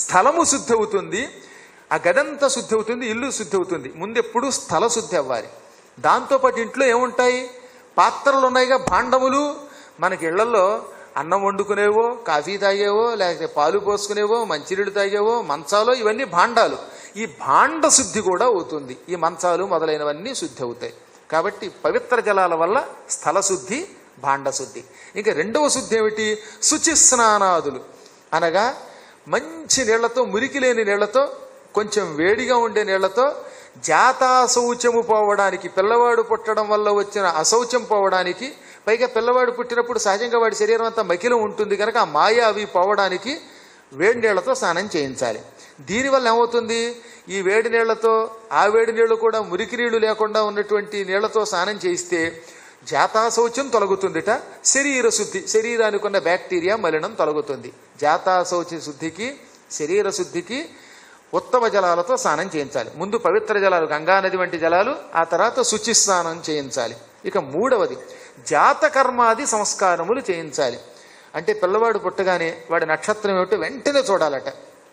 స్థలము శుద్ధి అవుతుంది ఆ గదంతా శుద్ధి అవుతుంది ఇల్లు శుద్ధి అవుతుంది ముందు ఎప్పుడు స్థల శుద్ధి అవ్వాలి దాంతోపాటు ఇంట్లో ఏముంటాయి పాత్రలు ఉన్నాయిగా భాండములు మనకి ఇళ్లలో అన్నం వండుకునేవో కాఫీ తాగేవో లేకపోతే పాలు పోసుకునేవో మంచినీళ్ళు తాగేవో మంచాలు ఇవన్నీ భాండాలు ఈ భాండ శుద్ధి కూడా అవుతుంది ఈ మంచాలు మొదలైనవన్నీ శుద్ధి అవుతాయి కాబట్టి పవిత్ర జలాల వల్ల స్థల శుద్ధి భాండ శుద్ధి ఇంకా రెండవ శుద్ధి ఏమిటి శుచి స్నానాదులు అనగా మంచి నీళ్లతో మురికి లేని నీళ్లతో కొంచెం వేడిగా ఉండే నీళ్లతో జాతాశౌచము పోవడానికి పిల్లవాడు పుట్టడం వల్ల వచ్చిన అశౌచం పోవడానికి పైగా పిల్లవాడు పుట్టినప్పుడు సహజంగా వాడి శరీరం అంతా మకిలం ఉంటుంది కనుక ఆ మాయ అవి పోవడానికి వేడి నీళ్లతో స్నానం చేయించాలి దీనివల్ల ఏమవుతుంది ఈ వేడి నీళ్లతో ఆ వేడి నీళ్లు కూడా మురికి నీళ్లు లేకుండా ఉన్నటువంటి నీళ్లతో స్నానం చేయిస్తే జాతాశౌచం తొలగుతుందిట శరీర శుద్ధి శరీరానికి ఉన్న బ్యాక్టీరియా మలినం తొలగుతుంది జాతాశౌచ శుద్ధికి శరీర శుద్ధికి ఉత్తమ జలాలతో స్నానం చేయించాలి ముందు పవిత్ర జలాలు గంగానది వంటి జలాలు ఆ తర్వాత శుచి స్నానం చేయించాలి ఇక మూడవది జాతకర్మాది సంస్కారములు చేయించాలి అంటే పిల్లవాడు పుట్టగానే వాడి నక్షత్రం ఏమిటో వెంటనే చూడాలట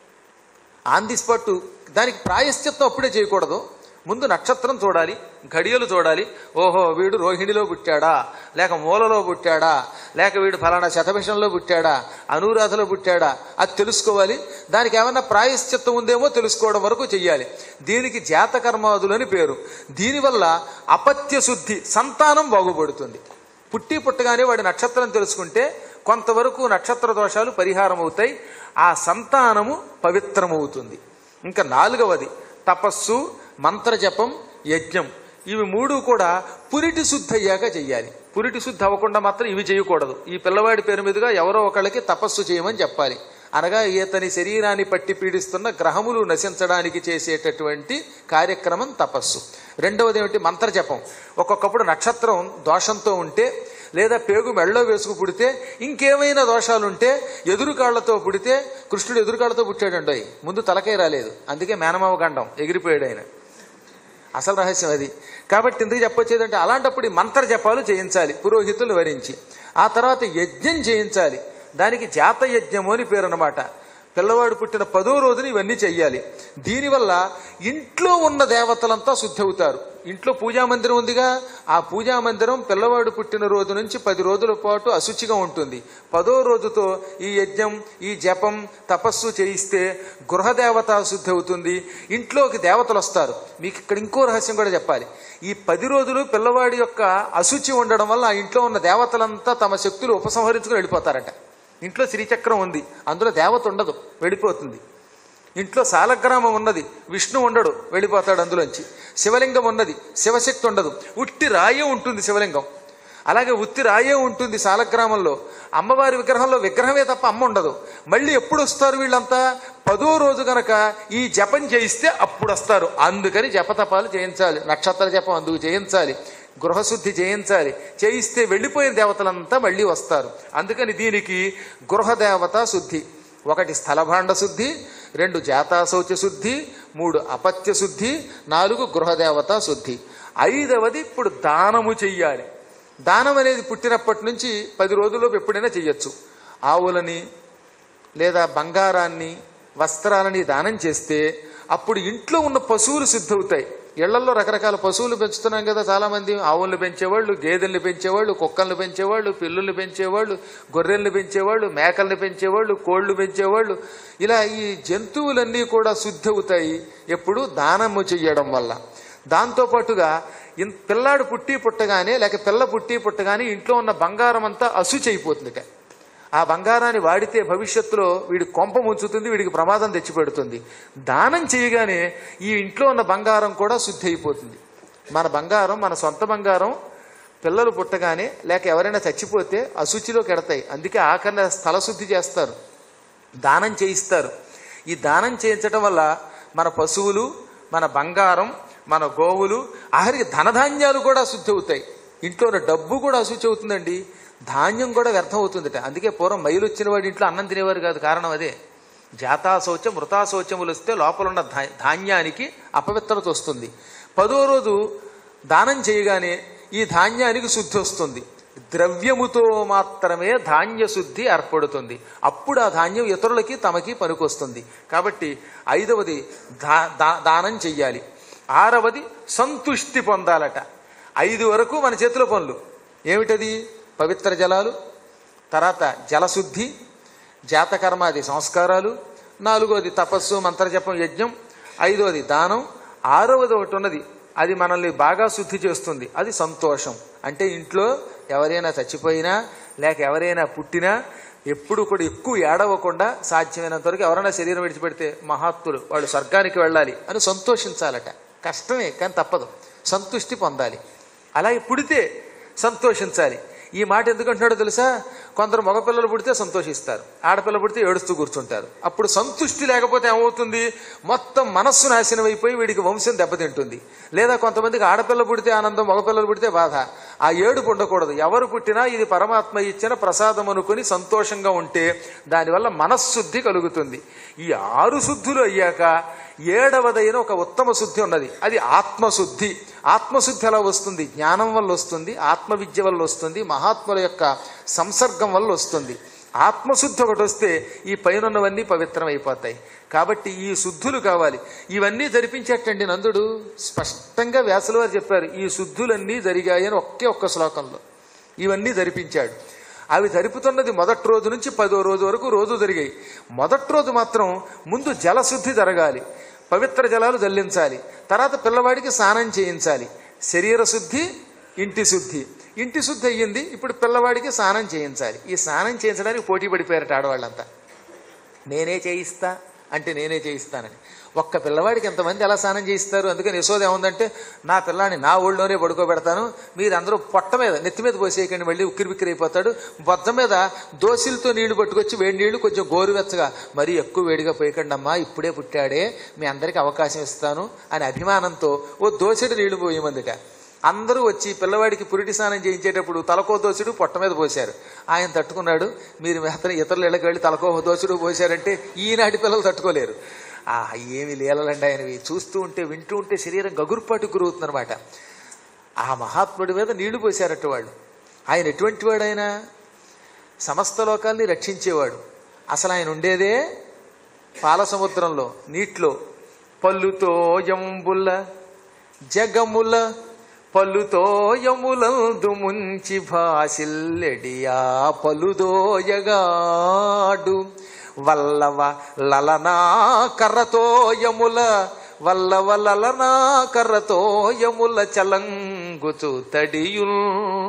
ఆన్ ది స్పాట్ దానికి ప్రాయశ్చిత్తం అప్పుడే చేయకూడదు ముందు నక్షత్రం చూడాలి ఘడియలు చూడాలి ఓహో వీడు రోహిణిలో పుట్టాడా లేక మూలలో పుట్టాడా లేక వీడు ఫలానా శతభిషంలో పుట్టాడా అనురాధలో పుట్టాడా అది తెలుసుకోవాలి దానికి ఏమన్నా ప్రాయశ్చిత్తం ఉందేమో తెలుసుకోవడం వరకు చెయ్యాలి దీనికి జాతకర్మాదులు అని పేరు దీనివల్ల అపత్య శుద్ధి సంతానం బాగుపడుతుంది పుట్టి పుట్టగానే వాడి నక్షత్రం తెలుసుకుంటే కొంతవరకు నక్షత్ర దోషాలు పరిహారం అవుతాయి ఆ సంతానము పవిత్రమవుతుంది ఇంకా నాలుగవది తపస్సు మంత్రజపం యజ్ఞం ఇవి మూడు కూడా పురిటి శుద్ధి అయ్యాక చెయ్యాలి పురిటి శుద్ధి అవ్వకుండా మాత్రం ఇవి చేయకూడదు ఈ పిల్లవాడి పేరు మీదుగా ఎవరో ఒకళ్ళకి తపస్సు చేయమని చెప్పాలి అనగా ఈతని శరీరాన్ని పట్టి పీడిస్తున్న గ్రహములు నశించడానికి చేసేటటువంటి కార్యక్రమం తపస్సు రెండవది ఏమిటి మంత్రజపం ఒక్కొక్కప్పుడు నక్షత్రం దోషంతో ఉంటే లేదా పేగు మెళ్ళో వేసుకు పుడితే ఇంకేమైనా దోషాలుంటే ఎదురుకాళ్లతో పుడితే కృష్ణుడు ఎదురుకాళ్లతో పుట్టాడండి ముందు తలకై రాలేదు అందుకే మేనమావ గండం ఎగిరిపోయాడు ఆయన అసలు రహస్యం అది కాబట్టి ఎందుకు చెప్పొచ్చేదంటే అలాంటప్పుడు ఈ మంత్ర జపాలు చేయించాలి పురోహితులు వరించి ఆ తర్వాత యజ్ఞం చేయించాలి దానికి జాత యజ్ఞము అని పేరు అనమాట పిల్లవాడు పుట్టిన పదో రోజున ఇవన్నీ చెయ్యాలి దీనివల్ల ఇంట్లో ఉన్న దేవతలంతా శుద్ధి అవుతారు ఇంట్లో పూజా మందిరం ఉందిగా ఆ పూజా మందిరం పిల్లవాడు పుట్టిన రోజు నుంచి పది రోజుల పాటు అశుచిగా ఉంటుంది పదో రోజుతో ఈ యజ్ఞం ఈ జపం తపస్సు చేయిస్తే గృహదేవత శుద్ధి అవుతుంది ఇంట్లోకి దేవతలు వస్తారు మీకు ఇక్కడ ఇంకో రహస్యం కూడా చెప్పాలి ఈ పది రోజులు పిల్లవాడి యొక్క అశుచి ఉండడం వల్ల ఆ ఇంట్లో ఉన్న దేవతలంతా తమ శక్తులు ఉపసంహరించుకుని వెళ్ళిపోతారట ఇంట్లో శ్రీచక్రం ఉంది అందులో దేవత ఉండదు వెళ్ళిపోతుంది ఇంట్లో సాలగ్రామం ఉన్నది విష్ణు ఉండడు వెళ్ళిపోతాడు అందులోంచి శివలింగం ఉన్నది శివశక్తి ఉండదు ఉట్టి రాయే ఉంటుంది శివలింగం అలాగే ఉత్తి రాయే ఉంటుంది సాలగ్రామంలో అమ్మవారి విగ్రహంలో విగ్రహమే తప్ప అమ్మ ఉండదు మళ్ళీ ఎప్పుడు వస్తారు వీళ్ళంతా పదో రోజు గనక ఈ జపం చేయిస్తే అప్పుడు వస్తారు అందుకని జపతపాలు చేయించాలి నక్షత్ర జపం అందుకు చేయించాలి గృహశుద్ధి చేయించాలి చేయిస్తే వెళ్ళిపోయిన దేవతలంతా మళ్ళీ వస్తారు అందుకని దీనికి గృహదేవత శుద్ధి ఒకటి స్థలభాండ శుద్ధి రెండు జాతాశౌచ శుద్ధి మూడు అపత్య శుద్ధి నాలుగు గృహదేవత శుద్ధి ఐదవది ఇప్పుడు దానము చెయ్యాలి దానం అనేది పుట్టినప్పటి నుంచి పది రోజుల్లోపు ఎప్పుడైనా చెయ్యొచ్చు ఆవులని లేదా బంగారాన్ని వస్త్రాలని దానం చేస్తే అప్పుడు ఇంట్లో ఉన్న పశువులు సిద్ధవుతాయి ఇళ్లలో రకరకాల పశువులు పెంచుతున్నాం కదా చాలా మంది ఆవులను పెంచేవాళ్ళు గేదెల్ని పెంచేవాళ్ళు కుక్కల్ని పెంచేవాళ్ళు పిల్లుల్ని పెంచేవాళ్ళు గొర్రెల్ని పెంచేవాళ్ళు మేకల్ని పెంచేవాళ్ళు కోళ్లు పెంచేవాళ్ళు ఇలా ఈ జంతువులన్నీ కూడా శుద్ధి అవుతాయి ఎప్పుడు దానము చెయ్యడం వల్ల దాంతోపాటుగా ఇన్ పిల్లాడు పుట్టి పుట్టగానే లేక పిల్ల పుట్టి పుట్టగానే ఇంట్లో ఉన్న బంగారం అంతా అశుచి అయిపోతుందిట ఆ బంగారాన్ని వాడితే భవిష్యత్తులో వీడి కొంప ముంచుతుంది వీడికి ప్రమాదం తెచ్చిపెడుతుంది దానం చేయగానే ఈ ఇంట్లో ఉన్న బంగారం కూడా శుద్ధి అయిపోతుంది మన బంగారం మన సొంత బంగారం పిల్లలు పుట్టగానే లేక ఎవరైనా చచ్చిపోతే అశుచిలోకి ఎడతాయి అందుకే ఆఖరణ స్థల శుద్ధి చేస్తారు దానం చేయిస్తారు ఈ దానం చేయించడం వల్ల మన పశువులు మన బంగారం మన గోవులు ఆఖరికి ధనధాన్యాలు కూడా శుద్ధి అవుతాయి ఇంట్లో ఉన్న డబ్బు కూడా అశుచి అవుతుందండి ధాన్యం కూడా వ్యర్థం అవుతుందట అందుకే పూర్వం మైలు వచ్చిన వాడి ఇంట్లో అన్నం తినేవారు కాదు కారణం అదే జాతాశౌచం మృతాశౌచములు వస్తే లోపల ఉన్న ధా- ధాన్యానికి అపవిత్రత వస్తుంది పదో రోజు దానం చేయగానే ఈ ధాన్యానికి శుద్ధి వస్తుంది ద్రవ్యముతో మాత్రమే ధాన్య శుద్ధి ఏర్పడుతుంది అప్పుడు ఆ ధాన్యం ఇతరులకి తమకి పనికొస్తుంది కాబట్టి ఐదవది దా దా- దానం చెయ్యాలి ఆరవది సంతుష్టి పొందాలట ఐదు వరకు మన చేతిలో పనులు ఏమిటది పవిత్ర జలాలు తర్వాత జలశుద్ధి జాతకర్మాది సంస్కారాలు నాలుగోది తపస్సు మంత్రజపం యజ్ఞం ఐదోది దానం ఆరవది ఒకటి ఉన్నది అది మనల్ని బాగా శుద్ధి చేస్తుంది అది సంతోషం అంటే ఇంట్లో ఎవరైనా చచ్చిపోయినా లేక ఎవరైనా పుట్టినా ఎప్పుడు కూడా ఎక్కువ ఏడవకుండా సాధ్యమైనంత వరకు ఎవరైనా శరీరం విడిచిపెడితే మహాత్ములు వాళ్ళు స్వర్గానికి వెళ్ళాలి అని సంతోషించాలట కష్టమే కానీ తప్పదు సంతుష్టి పొందాలి అలాగే పుడితే సంతోషించాలి ఈ మాట ఎందుకంటున్నాడో తెలుసా కొందరు మగపిల్లలు పుడితే సంతోషిస్తారు ఆడపిల్ల పుడితే ఏడుస్తూ కూర్చుంటారు అప్పుడు సంతుష్టి లేకపోతే ఏమవుతుంది మొత్తం మనస్సు నాశనం అయిపోయి వీడికి వంశం దెబ్బతింటుంది లేదా కొంతమందికి ఆడపిల్ల పుడితే ఆనందం మగపిల్లలు పుడితే బాధ ఆ ఏడుపు ఉండకూడదు ఎవరు పుట్టినా ఇది పరమాత్మ ఇచ్చిన ప్రసాదం అనుకుని సంతోషంగా ఉంటే దానివల్ల మనశ్శుద్ధి కలుగుతుంది ఈ ఆరు శుద్ధులు అయ్యాక ఏడవదైన ఒక ఉత్తమ శుద్ధి ఉన్నది అది ఆత్మశుద్ధి ఆత్మశుద్ధి ఎలా వస్తుంది జ్ఞానం వల్ల వస్తుంది ఆత్మవిద్య వల్ల వస్తుంది మహాత్ముల యొక్క సంసర్గం వల్ల వస్తుంది ఆత్మశుద్ధి ఒకటి వస్తే ఈ పైనున్నవన్నీ పవిత్రం అయిపోతాయి కాబట్టి ఈ శుద్ధులు కావాలి ఇవన్నీ జరిపించేటండి నందుడు స్పష్టంగా వ్యాసుల వారు చెప్పారు ఈ శుద్ధులన్నీ జరిగాయని ఒకే ఒక్క శ్లోకంలో ఇవన్నీ జరిపించాడు అవి జరుపుతున్నది మొదటి రోజు నుంచి పదో రోజు వరకు రోజు జరిగాయి మొదటి రోజు మాత్రం ముందు జలశుద్ధి జరగాలి పవిత్ర జలాలు జల్లించాలి తర్వాత పిల్లవాడికి స్నానం చేయించాలి శరీర శుద్ధి ఇంటి శుద్ధి ఇంటి శుద్ధి అయ్యింది ఇప్పుడు పిల్లవాడికి స్నానం చేయించాలి ఈ స్నానం చేయించడానికి పోటీ పడిపోయారట ఆడవాళ్ళంతా నేనే చేయిస్తా అంటే నేనే చేయిస్తానని ఒక్క పిల్లవాడికి ఎంతమంది ఎలా స్నానం చేయిస్తారు అందుకని యశోద ఏముందంటే నా పిల్లాన్ని నా ఊళ్ళోనే పడుకోబెడతాను మీరందరూ పొట్ట మీద నెత్తి మీద పోసేయకండి మళ్ళీ ఉక్కిరి బిక్కిరి అయిపోతాడు బొజ్జ మీద దోశలతో నీళ్లు పట్టుకొచ్చి వేడి నీళ్లు కొంచెం గోరువెచ్చగా మరీ ఎక్కువ వేడిగా పోయకండి అమ్మా ఇప్పుడే పుట్టాడే మీ అందరికీ అవకాశం ఇస్తాను అని అభిమానంతో ఓ దోశడి నీళ్లు పోయమందిట అందరూ వచ్చి పిల్లవాడికి పురిటి స్నానం చేయించేటప్పుడు తలకో దోసుడు పొట్ట మీద పోశారు ఆయన తట్టుకున్నాడు మీరు అతను ఇతరుల ఇళ్ళకి వెళ్ళి తలకో దోసుడు పోశారంటే ఈనాటి పిల్లలు తట్టుకోలేరు ఆ ఏమి లీలలండి ఆయనవి చూస్తూ ఉంటే వింటూ ఉంటే శరీరం గగురుపాటు గురవుతుందనమాట ఆ మహాత్ముడి మీద నీళ్లు పోశారట వాళ్ళు ఆయన ఎటువంటి వాడు ఆయన సమస్త లోకాల్ని రక్షించేవాడు అసలు ఆయన ఉండేదే పాల సముద్రంలో నీటిలో పల్లుతో యముల జగముల పలుతో యములందు ముంచి భాసిల్లెడియా పలుదోయగాడు వల్లవ లలనా కర్రతోయముల వల్లవ లలనా కర్రతోయముల చలంగుచు తడియుల్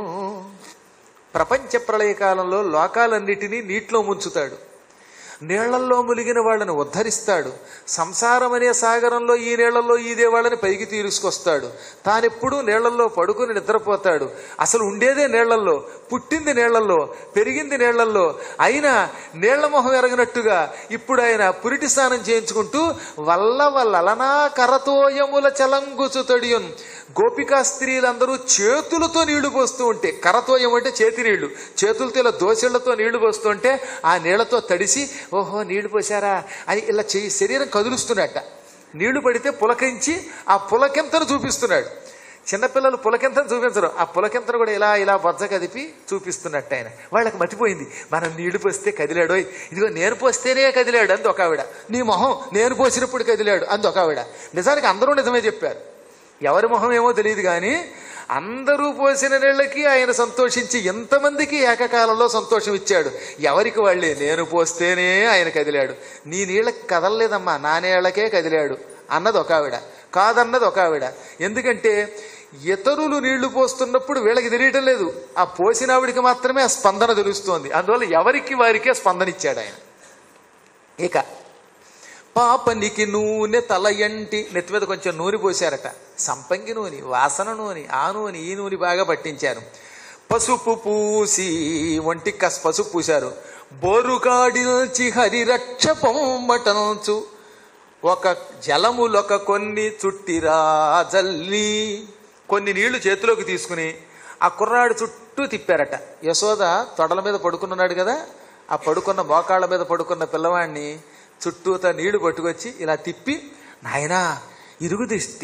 ప్రపంచ ప్రళయకాలంలో లోకాలన్నిటినీ నీటిలో ముంచుతాడు నీళ్లల్లో ములిగిన వాళ్ళని ఉద్ధరిస్తాడు సంసారం అనే సాగరంలో ఈ నీళ్లలో ఈదే వాళ్ళని పైకి తీసుకొస్తాడు తానెప్పుడూ నీళ్లలో పడుకుని నిద్రపోతాడు అసలు ఉండేదే నీళ్లల్లో పుట్టింది నీళ్లల్లో పెరిగింది నీళ్లల్లో అయినా నీళ్ల మొహం ఎరగనట్టుగా ఇప్పుడు ఆయన పురిటి స్నానం చేయించుకుంటూ వల్ల వల్లనా కరతోయముల చలంగుచు తడియున్ గోపికా స్త్రీలందరూ చేతులతో నీళ్లు పోస్తూ ఉంటే కరతోయం అంటే చేతి నీళ్లు చేతులతో ఇలా దోశళ్లతో నీళ్లు పోస్తుంటే ఆ నీళ్లతో తడిసి ఓహో నీళ్లు పోసారా అని ఇలా చెయ్యి శరీరం కదులుస్తున్నట్ట నీళ్లు పడితే పులకించి ఆ పులకింతను చూపిస్తున్నాడు చిన్నపిల్లలు పులకింతను చూపించరు ఆ పులకింతను కూడా ఇలా ఇలా బొజ్జ కదిపి చూపిస్తున్నట్టు ఆయన వాళ్ళకి మతిపోయింది మనం నీళ్లు పోస్తే కదిలాడు ఇదిగో నేను పోస్తేనే కదిలాడు అంది ఒక ఆవిడ నీ మొహం నేను పోసినప్పుడు కదిలాడు అంది ఒక ఆవిడ నిజానికి అందరూ నిజమే చెప్పారు ఎవరి మొహం ఏమో తెలియదు కానీ అందరూ పోసిన నీళ్ళకి ఆయన సంతోషించి ఎంతమందికి ఏకకాలంలో సంతోషం ఇచ్చాడు ఎవరికి వాళ్ళే నేను పోస్తేనే ఆయన కదిలాడు నీ నీళ్ళకి కదలలేదమ్మా నా నీళ్ళకే కదిలాడు అన్నది ఒక ఆవిడ కాదన్నది ఒక ఆవిడ ఎందుకంటే ఇతరులు నీళ్లు పోస్తున్నప్పుడు వీళ్ళకి తెలియటం లేదు ఆ పోసిన ఆవిడికి మాత్రమే ఆ స్పందన తెలుస్తోంది అందువల్ల ఎవరికి వారికే స్పందన ఇచ్చాడు ఆయన ఇక పాపనికి నూనె తల ఎంటి నెత్తి మీద కొంచెం నూనె పోశారట సంపంగి నూనె వాసన నూనె ఆ నూనె ఈ నూనె బాగా పట్టించారు పసుపు పూసి ఒంటి కస్ పసుపు పూశారు బోరుగాడిల్చి హరిరక్ష పొమ్మటంచు ఒక జలములొక కొన్ని చుట్టిరా జల్లి కొన్ని నీళ్లు చేతిలోకి తీసుకుని ఆ కుర్రాడు చుట్టూ తిప్పారట యశోద తొడల మీద పడుకున్నాడు కదా ఆ పడుకున్న మోకాళ్ళ మీద పడుకున్న పిల్లవాడిని చుట్టూత నీళ్లు పట్టుకొచ్చి ఇలా తిప్పి నాయనా ఇరుగు దిష్టి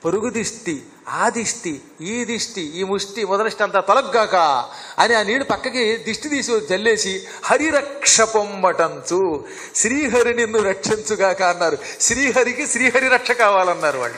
పొరుగు దిష్టి ఆ దిష్టి ఈ దిష్టి ఈ ముష్టి మొదలష్టి అంతా తొలగ్గాక అని ఆ నీళ్లు పక్కకి దిష్టి తీసి జల్లేసి హరిరక్ష పొమ్మటంచు శ్రీహరి నిన్ను రక్షించుగాక అన్నారు శ్రీహరికి శ్రీహరి రక్ష కావాలన్నారు వాళ్ళు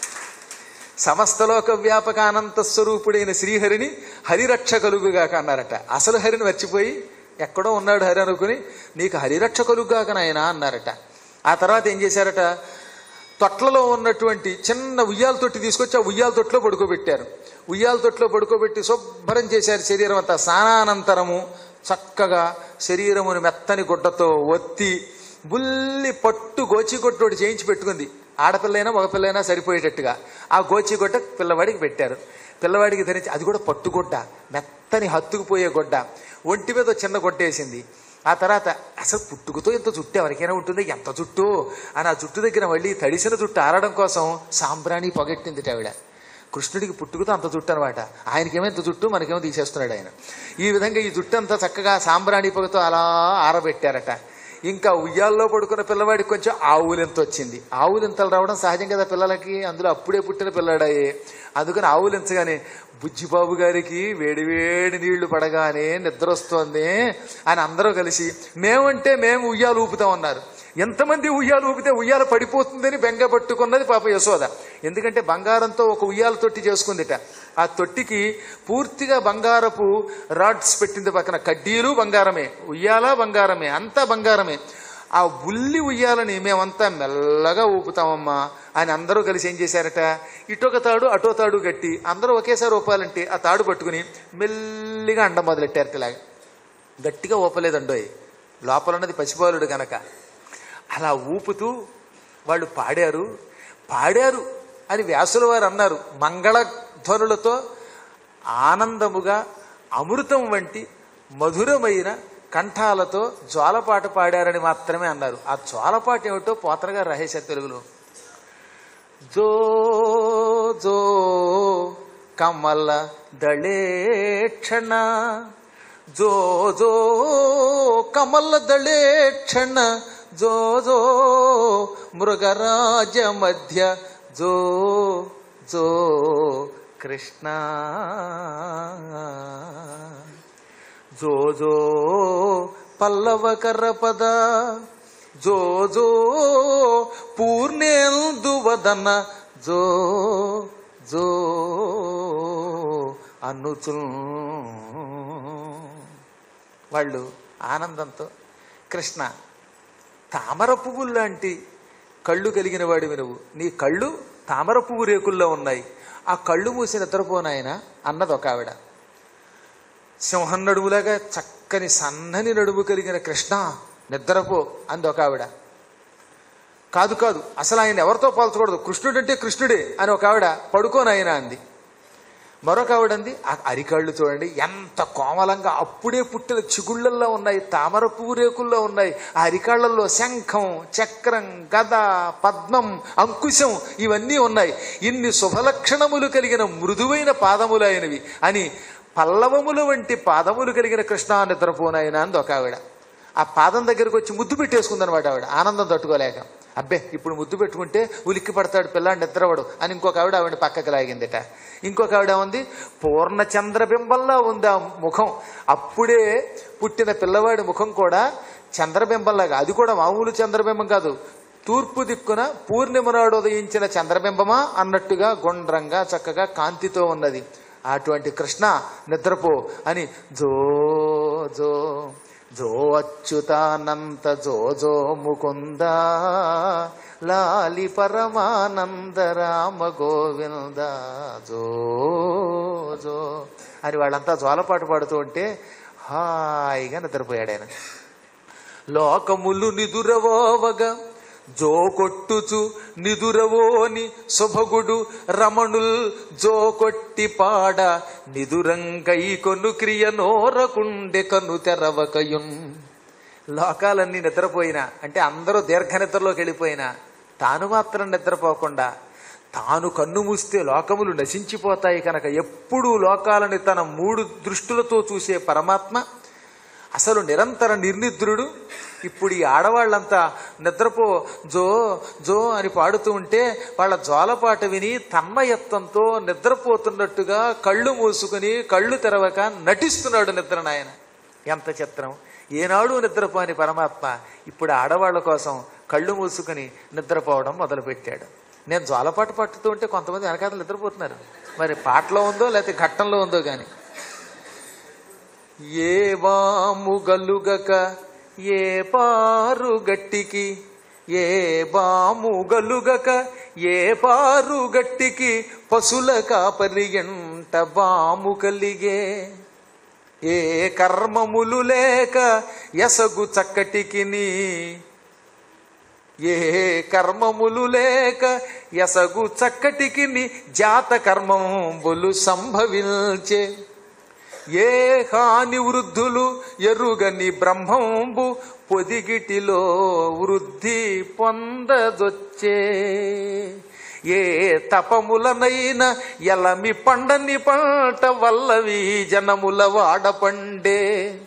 సమస్తలోక వ్యాపక అనంత స్వరూపుడైన శ్రీహరిని హరిరక్ష కలుగుగాక అన్నారట అసలు హరిని మర్చిపోయి ఎక్కడో ఉన్నాడు హరి అనుకుని నీకు హరిరక్ష కలుగుగాక నాయనా అన్నారట ఆ తర్వాత ఏం చేశారట తొట్లలో ఉన్నటువంటి చిన్న ఉయ్యాల తొట్టి తీసుకొచ్చి ఆ ఉయ్యాల తొట్టులో పడుకోబెట్టారు ఉయ్యాల తొట్టులో పడుకోబెట్టి శుభ్రం చేశారు శరీరం అంతా స్నానానంతరము చక్కగా శరీరమును మెత్తని గుడ్డతో ఒత్తి బుల్లి పట్టు గోచిగొట్టోటి చేయించి పెట్టుకుంది ఆడపిల్లైనా మగపిల్లైనా సరిపోయేటట్టుగా ఆ గోచిగొట్ట పిల్లవాడికి పెట్టారు పిల్లవాడికి ధరించి అది కూడా పట్టుగుడ్డ మెత్తని హత్తుకుపోయే గుడ్డ ఒంటి మీద చిన్న గుడ్డ వేసింది ఆ తర్వాత అసలు పుట్టుకతో ఎంత జుట్టు ఎవరికైనా ఉంటుంది ఎంత జుట్టు అని ఆ జుట్టు దగ్గర మళ్ళీ తడిసిన జుట్టు ఆరడం కోసం సాంబ్రాణి పొగట్టింది ఆవిడ కృష్ణుడికి పుట్టుకతో అంత జుట్టు అనమాట ఆయనకేమో ఇంత జుట్టు మనకేమో తీసేస్తున్నాడు ఆయన ఈ విధంగా ఈ జుట్టు అంతా చక్కగా సాంబ్రాణి పొగతో అలా ఆరబెట్టారట ఇంకా ఉయ్యాల్లో పడుకున్న పిల్లవాడికి కొంచెం ఆవులింత వచ్చింది ఆవులింతలు రావడం సహజం కదా పిల్లలకి అందులో అప్పుడే పుట్టిన పిల్లాడాయి అందుకని ఆవులించగానే బుజ్జిబాబు గారికి వేడివేడి నీళ్లు పడగానే నిద్ర వస్తోంది అని అందరూ కలిసి మేమంటే మేము ఉయ్యాలు ఊపుతామన్నారు ఎంతమంది ఉయ్యాలు ఊపితే ఉయ్యాల పడిపోతుందని బెంగ పట్టుకున్నది పాప యశోద ఎందుకంటే బంగారంతో ఒక ఉయ్యాల తొట్టి చేసుకుందిట ఆ తొట్టికి పూర్తిగా బంగారపు రాడ్స్ పెట్టింది పక్కన కడ్డీలు బంగారమే ఉయ్యాల బంగారమే అంతా బంగారమే ఆ ఉల్లి ఉయ్యాలని మేమంతా మెల్లగా ఊపుతామమ్మా అని అందరూ కలిసి ఏం చేశారట ఇటొక తాడు అటో తాడు కట్టి అందరూ ఒకేసారి ఊపాలంటే ఆ తాడు పట్టుకుని మెల్లిగా అండ మొదలెట్టారు ఇలాగా గట్టిగా ఊపలేదండోయ్ లోపల ఉన్నది పసిబాలుడు గనక అలా ఊపుతూ వాళ్ళు పాడారు పాడారు అని వ్యాసుల వారు అన్నారు మంగళ ధ్వనులతో ఆనందముగా అమృతం వంటి మధురమైన కంఠాలతో జోలపాట పాడారని మాత్రమే అన్నారు ఆ జోలపాట ఏమిటో పోతన గారు రహేశారు తెలుగులో జో జో కమల దళేక్షణ జో జో కమల దళేక్షణ జో జో మృగరాజ మధ్య జో జో కృష్ణ జో జో పల్లవకర పద జో జో పూర్ణేందు వదన జో జో అనుచు వాళ్ళు ఆనందంతో కృష్ణ తామర పువ్వులు లాంటి కళ్ళు కలిగిన వాడివి నువ్వు నీ కళ్ళు తామర పువ్వు రేకుల్లో ఉన్నాయి ఆ కళ్ళు మూసి నిద్రపోనాయన అన్నది ఒక ఆవిడ సింహం నడుములాగా చక్కని సన్నని నడుము కలిగిన కృష్ణ నిద్రపో అంది ఒక ఆవిడ కాదు కాదు అసలు ఆయన ఎవరితో పోల్చకూడదు కృష్ణుడు అంటే కృష్ణుడే అని ఒక ఆవిడ పడుకోనాయన అంది మరొక ఆవిడ అంది ఆ అరికాళ్ళు చూడండి ఎంత కోమలంగా అప్పుడే పుట్టిన చిగుళ్ళల్లో ఉన్నాయి తామర పువ్వు రేకుల్లో ఉన్నాయి ఆ అరికాళ్లలో శంఖం చక్రం గద పద్మం అంకుశం ఇవన్నీ ఉన్నాయి ఇన్ని శుభలక్షణములు కలిగిన మృదువైన పాదములైనవి అని పల్లవముల వంటి పాదములు కలిగిన కృష్ణ నిద్రపోనాయన అంది ఒక ఆవిడ ఆ పాదం దగ్గరకు వచ్చి ముద్దు పెట్టేసుకుందనమాట ఆవిడ ఆనందం తట్టుకోలేక అబ్బే ఇప్పుడు ముద్దు పెట్టుకుంటే ఉలిక్కి పడతాడు పిల్లాడు నిద్రవడు అని ఇంకొక ఆవిడ ఆవిడ పక్కకి లాగిందిట ఇంకొక ఆవిడ ఉంది పూర్ణ చంద్రబింబంలా ఉంది ఆ ముఖం అప్పుడే పుట్టిన పిల్లవాడి ముఖం కూడా చంద్రబింబంలాగా అది కూడా మామూలు చంద్రబింబం కాదు తూర్పు దిక్కున పూర్ణిమ నాడు ఉదయించిన చంద్రబింబమా అన్నట్టుగా గుండ్రంగా చక్కగా కాంతితో ఉన్నది అటువంటి కృష్ణ నిద్రపో అని జో జో జో అచ్యుతానంత జో జో ముకుంద లాలి పరమానంద రామ గోవింద జో జో అని వాళ్ళంతా జోలపాటు పాడుతూ ఉంటే హాయిగా నిద్రపోయాడు ఆయన లోకములు నిదురవోవగా జో కొట్టుచు నిదురవోని శుభగుడు రమణుల్ జో కొట్టి పాడ నిదురంగై కొను క్రియ నోరకుండె కను తెరవకయున్ లోకాలన్నీ నిద్రపోయినా అంటే అందరూ దీర్ఘ నిద్రలోకి వెళ్ళిపోయినా తాను మాత్రం నిద్రపోకుండా తాను కన్ను మూస్తే లోకములు నశించిపోతాయి కనుక ఎప్పుడూ లోకాలని తన మూడు దృష్టులతో చూసే పరమాత్మ అసలు నిరంతర నిర్నిద్రుడు ఇప్పుడు ఈ ఆడవాళ్ళంతా నిద్రపో జో జో అని పాడుతూ ఉంటే వాళ్ళ జోలపాట విని తన్మయత్వంతో నిద్రపోతున్నట్టుగా కళ్ళు మూసుకుని కళ్ళు తెరవక నటిస్తున్నాడు నిద్ర నాయన ఎంత చిత్రం ఏనాడు నిద్రపోని పరమాత్మ ఇప్పుడు ఆడవాళ్ళ కోసం కళ్ళు మూసుకుని నిద్రపోవడం మొదలుపెట్టాడు నేను జోలపాట పట్టుతూ ఉంటే కొంతమంది వెనకాతలు నిద్రపోతున్నారు మరి పాటలో ఉందో లేకపోతే ఘట్టంలో ఉందో కానీ ఏ వాము గలుగక ఏ పారు గట్టికి ఏ బాము గలుగక ఏ పారు గట్టికి పశుల కాపరియంట బాము కలిగే ఏ కర్మములు లేక ఎసగు చక్కటికిని ఏ కర్మములు లేక ఎసగు చక్కటికిని జాత కర్మంబులు సంభవించే ఏ హాని వృద్ధులు ఎరుగని బ్రహ్మంబు పొదిగిటిలో వృద్ధి పొందదొచ్చే ఏ తపములనైన ఎలమి పండని పంట వల్లవి జనముల వాడపండే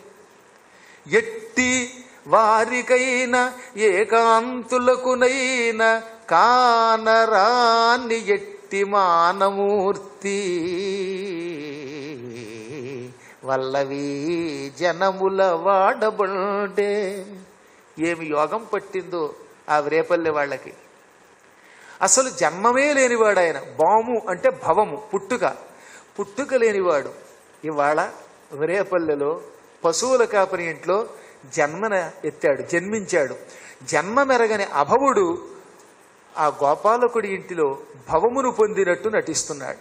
ఎట్టి వారికైన ఏకాంతులకునైన కానరాని ఎట్టి మానమూర్తి వల్లవి జనముల వాడబండే ఏమి యోగం పట్టిందో ఆ రేపల్లె వాళ్ళకి అసలు జన్మమే లేనివాడు ఆయన బాము అంటే భవము పుట్టుక పుట్టుక లేనివాడు ఇవాళ రేపల్లెలో పశువుల కాపరి ఇంట్లో జన్మన ఎత్తాడు జన్మించాడు జన్మ మెరగని అభవుడు ఆ గోపాలకుడి ఇంటిలో భవమును పొందినట్టు నటిస్తున్నాడు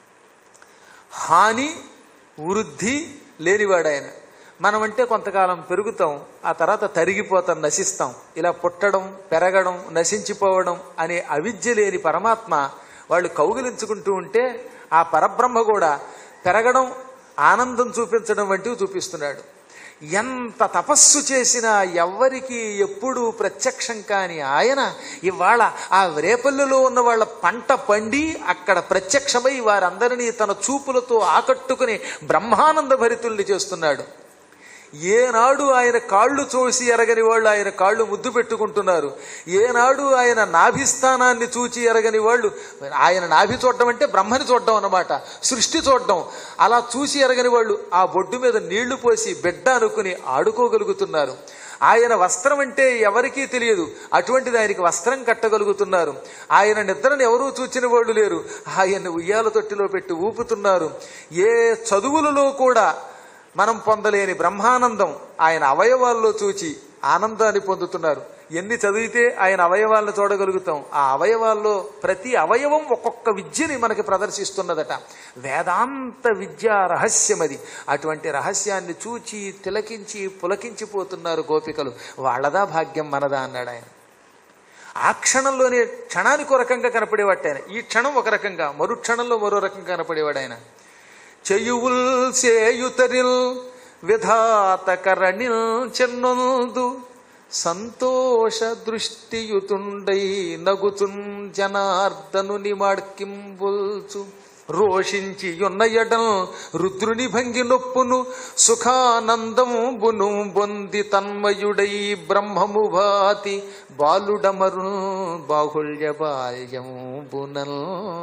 హాని వృద్ధి లేనివాడు ఆయన మనం అంటే కొంతకాలం పెరుగుతాం ఆ తర్వాత తరిగిపోతాం నశిస్తాం ఇలా పుట్టడం పెరగడం నశించిపోవడం అనే అవిద్య లేని పరమాత్మ వాళ్ళు కౌగిలించుకుంటూ ఉంటే ఆ పరబ్రహ్మ కూడా పెరగడం ఆనందం చూపించడం వంటివి చూపిస్తున్నాడు ఎంత తపస్సు చేసినా ఎవ్వరికి ఎప్పుడు ప్రత్యక్షం కాని ఆయన ఇవాళ ఆ రేపల్లిలో ఉన్న వాళ్ళ పంట పండి అక్కడ ప్రత్యక్షమై వారందరినీ తన చూపులతో ఆకట్టుకుని బ్రహ్మానంద భరితుల్ని చేస్తున్నాడు ఏనాడు ఆయన కాళ్ళు చూసి ఎరగని వాళ్ళు ఆయన కాళ్ళు ముద్దు పెట్టుకుంటున్నారు ఏనాడు ఆయన నాభిస్థానాన్ని చూచి ఎరగని వాళ్ళు ఆయన నాభి చూడడం అంటే బ్రహ్మని చూడడం అన్నమాట సృష్టి చూడడం అలా చూసి ఎరగని వాళ్ళు ఆ బొడ్డు మీద నీళ్లు పోసి బిడ్డ అనుకుని ఆడుకోగలుగుతున్నారు ఆయన వస్త్రం అంటే ఎవరికీ తెలియదు అటువంటిది ఆయనకి వస్త్రం కట్టగలుగుతున్నారు ఆయన నిద్రను ఎవరూ చూచిన వాళ్ళు లేరు ఆయన్ని ఉయ్యాల తొట్టిలో పెట్టి ఊపుతున్నారు ఏ చదువులలో కూడా మనం పొందలేని బ్రహ్మానందం ఆయన అవయవాల్లో చూచి ఆనందాన్ని పొందుతున్నారు ఎన్ని చదివితే ఆయన అవయవాలను చూడగలుగుతాం ఆ అవయవాల్లో ప్రతి అవయవం ఒక్కొక్క విద్యని మనకి ప్రదర్శిస్తున్నదట వేదాంత విద్యా రహస్యం అది అటువంటి రహస్యాన్ని చూచి తిలకించి పులకించిపోతున్నారు గోపికలు వాళ్ళదా భాగ్యం మనదా అన్నాడు ఆయన ఆ క్షణంలోనే క్షణానికి ఒక రకంగా కనపడేవాడు ఆయన ఈ క్షణం ఒక రకంగా మరు క్షణంలో మరో రకంగా కనపడేవాడు ఆయన చెయ్యువుల్ సేయుతరిల్ విధాతకరణిల్ చెన్నొందు సంతోష దృష్టియుతుండై నగుచున్ జనార్దనుని మాడ్కింబుల్చు రోషించి యున్నయడం రుద్రుని భంగి నొప్పును సుఖానందంబును బొంది తన్మయుడై బ్రహ్మము భాతి బాలుడమరు బాహుళ్య బాల్యంబునల్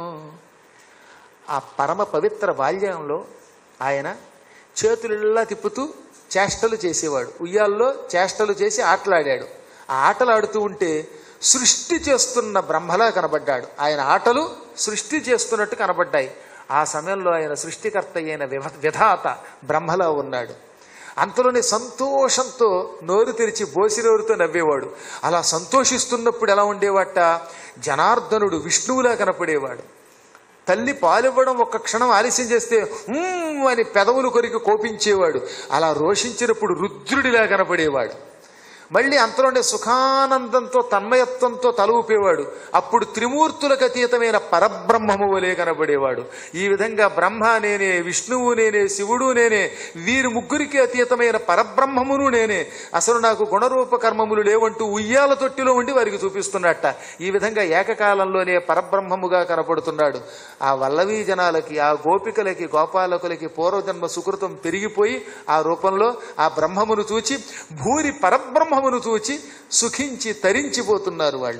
ఆ పరమ పవిత్ర బాల్యంలో ఆయన చేతులిల్లా తిప్పుతూ చేష్టలు చేసేవాడు ఉయ్యాల్లో చేష్టలు చేసి ఆటలాడాడు ఆ ఆటలు ఆడుతూ ఉంటే సృష్టి చేస్తున్న బ్రహ్మలా కనబడ్డాడు ఆయన ఆటలు సృష్టి చేస్తున్నట్టు కనబడ్డాయి ఆ సమయంలో ఆయన సృష్టికర్త అయిన వివ విధాత బ్రహ్మలా ఉన్నాడు అంతలోనే సంతోషంతో నోరు తెరిచి బోసినోరుతో నవ్వేవాడు అలా సంతోషిస్తున్నప్పుడు ఎలా ఉండేవాట జనార్దనుడు విష్ణువులా కనపడేవాడు తల్లి పాలివ్వడం ఒక్క క్షణం ఆలస్యం చేస్తే "ఉమ్" అని పెదవులు కొరికి కోపించేవాడు అలా రోషించినప్పుడు రుద్రుడిలా కనపడేవాడు మళ్ళీ అంతలోనే సుఖానందంతో తన్మయత్వంతో తల ఊపేవాడు అప్పుడు త్రిమూర్తులకు అతీతమైన పరబ్రహ్మము వలె కనబడేవాడు ఈ విధంగా బ్రహ్మ నేనే విష్ణువు నేనే శివుడు నేనే వీరి ముగ్గురికి అతీతమైన పరబ్రహ్మమును నేనే అసలు నాకు గుణరూప కర్మములు లేవంటూ ఉయ్యాల తొట్టిలో ఉండి వారికి చూపిస్తున్నట్ట ఈ విధంగా ఏకకాలంలోనే పరబ్రహ్మముగా కనపడుతున్నాడు ఆ వల్లవీ జనాలకి ఆ గోపికలకి గోపాలకులకి పూర్వజన్మ సుకృతం పెరిగిపోయి ఆ రూపంలో ఆ బ్రహ్మమును చూచి భూరి పరబ్రహ్మమును చూచి సుఖించి తరించిపోతున్నారు వాళ్ళు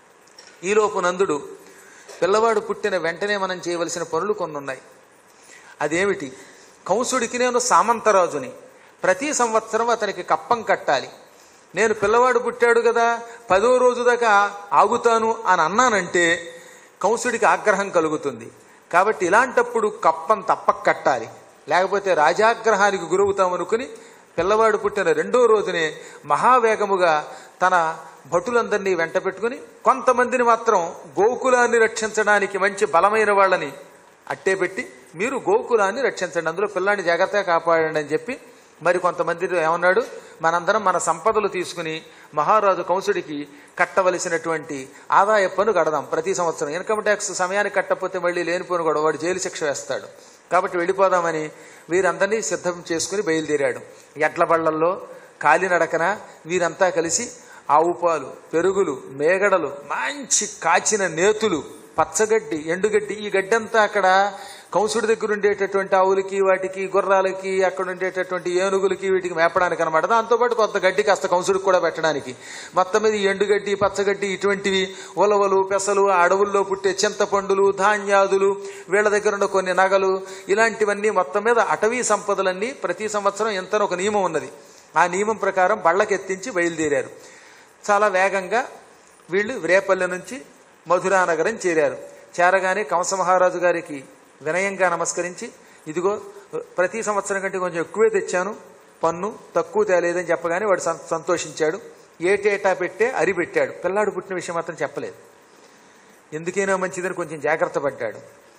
ఈలోపు నందుడు పిల్లవాడు పుట్టిన వెంటనే మనం చేయవలసిన పనులు కొన్ని ఉన్నాయి అదేమిటి కంసుడికి నేను సామంతరాజుని ప్రతి సంవత్సరం అతనికి కప్పం కట్టాలి నేను పిల్లవాడు పుట్టాడు కదా పదో రోజు దాకా ఆగుతాను అని అన్నానంటే కంసుడికి ఆగ్రహం కలుగుతుంది కాబట్టి ఇలాంటప్పుడు కప్పం తప్పక కట్టాలి లేకపోతే రాజాగ్రహానికి గురవుతామనుకుని పిల్లవాడు పుట్టిన రెండో రోజునే మహావేగముగా తన భటులందరినీ వెంట పెట్టుకుని కొంతమందిని మాత్రం గోకులాన్ని రక్షించడానికి మంచి బలమైన వాళ్ళని అట్టే పెట్టి మీరు గోకులాన్ని రక్షించండి అందులో పిల్లాన్ని జాగ్రత్తగా కాపాడండి అని చెప్పి మరి కొంతమంది ఏమన్నాడు మనందరం మన సంపదలు తీసుకుని మహారాజు కంసుడికి కట్టవలసినటువంటి ఆదాయ పన్ను కడదాం ప్రతి సంవత్సరం ఇన్కమ్ ట్యాక్స్ సమయానికి కట్టకపోతే మళ్ళీ లేనిపోను కూడా వాడు జైలు శిక్ష వేస్తాడు కాబట్టి వెళ్ళిపోదామని వీరందరినీ సిద్ధం చేసుకుని బయలుదేరాడు ఎడ్ల బళ్ళల్లో కాలినడకన వీరంతా కలిసి ఆవు పాలు పెరుగులు మేగడలు మంచి కాచిన నేతులు పచ్చగడ్డి ఎండుగడ్డి ఈ గడ్డంతా అక్కడ కంసుడి దగ్గర ఉండేటటువంటి ఆవులకి వాటికి గుర్రాలకి అక్కడ ఉండేటటువంటి ఏనుగులకి వీటికి మేపడానికి అనమాట దాంతోపాటు కొంత గడ్డి కాస్త కంసుడికి కూడా పెట్టడానికి మొత్తం మీద ఈ ఎండుగడ్డి పచ్చగడ్డి ఇటువంటివి ఉలవలు పెసలు ఆ అడవుల్లో పుట్టే చింతపండులు ధాన్యాదులు వీళ్ళ దగ్గర ఉన్న కొన్ని నగలు ఇలాంటివన్నీ మొత్తం మీద అటవీ సంపదలన్నీ ప్రతి సంవత్సరం ఎంతనో ఒక నియమం ఉన్నది ఆ నియమం ప్రకారం బళ్ళకెత్తించి బయలుదేరారు చాలా వేగంగా వీళ్ళు రేపల్లె నుంచి మధురా నగరం చేరారు చేరగానే కంస మహారాజు గారికి వినయంగా నమస్కరించి ఇదిగో ప్రతి సంవత్సరం కంటే కొంచెం ఎక్కువే తెచ్చాను పన్ను తక్కువ తేలేదని చెప్పగానే వాడు సం- సంతోషించాడు ఏటేటా పెట్టే అరి పెట్టాడు పిల్లాడు పుట్టిన విషయం మాత్రం చెప్పలేదు ఎందుకైనా మంచిదని కొంచెం జాగ్రత్త పడ్డాడు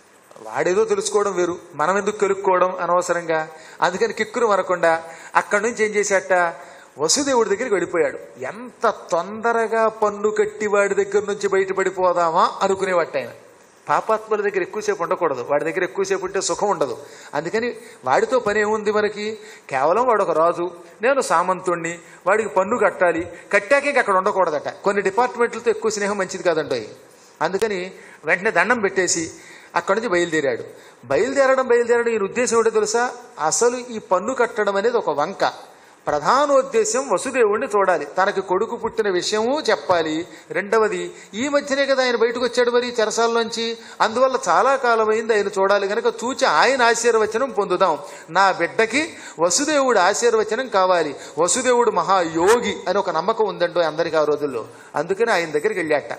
వాడేదో తెలుసుకోవడం వేరు మనం ఎందుకు కెలుక్కోవడం అనవసరంగా అందుకని కిక్కురు మరకుండా అక్కడి నుంచి ఏం చేశాట వసుదేవుడి దగ్గరికి వెళ్ళిపోయాడు ఎంత తొందరగా పన్ను కట్టి వాడి దగ్గర నుంచి బయటపడిపోదామా అనుకునేవాట ఆయన పాపాత్ముల దగ్గర ఎక్కువసేపు ఉండకూడదు వాడి దగ్గర ఎక్కువసేపు ఉంటే సుఖం ఉండదు అందుకని వాడితో పని ఏముంది మనకి కేవలం వాడు ఒక రాజు నేను సామంతుణ్ణి వాడికి పన్ను కట్టాలి కట్టాక ఇంక అక్కడ ఉండకూడదట కొన్ని డిపార్ట్మెంట్లతో ఎక్కువ స్నేహం మంచిది కాదండి అందుకని వెంటనే దండం పెట్టేసి అక్కడి నుంచి బయలుదేరాడు బయలుదేరడం బయలుదేరడం ఈయన ఉద్దేశం ఏంటో తెలుసా అసలు ఈ పన్ను కట్టడం అనేది ఒక వంక ప్రధానోద్దేశం వసుదేవుణ్ణి చూడాలి తనకి కొడుకు పుట్టిన విషయము చెప్పాలి రెండవది ఈ మధ్యనే కదా ఆయన బయటకు వచ్చాడు మరి చెరసాల్లోంచి అందువల్ల చాలా కాలమైంది ఆయన చూడాలి కనుక చూచి ఆయన ఆశీర్వచనం పొందుదాం నా బిడ్డకి వసుదేవుడు ఆశీర్వచనం కావాలి వసుదేవుడు మహాయోగి అని ఒక నమ్మకం ఉందండో అందరికీ ఆ రోజుల్లో అందుకని ఆయన దగ్గరికి వెళ్ళాట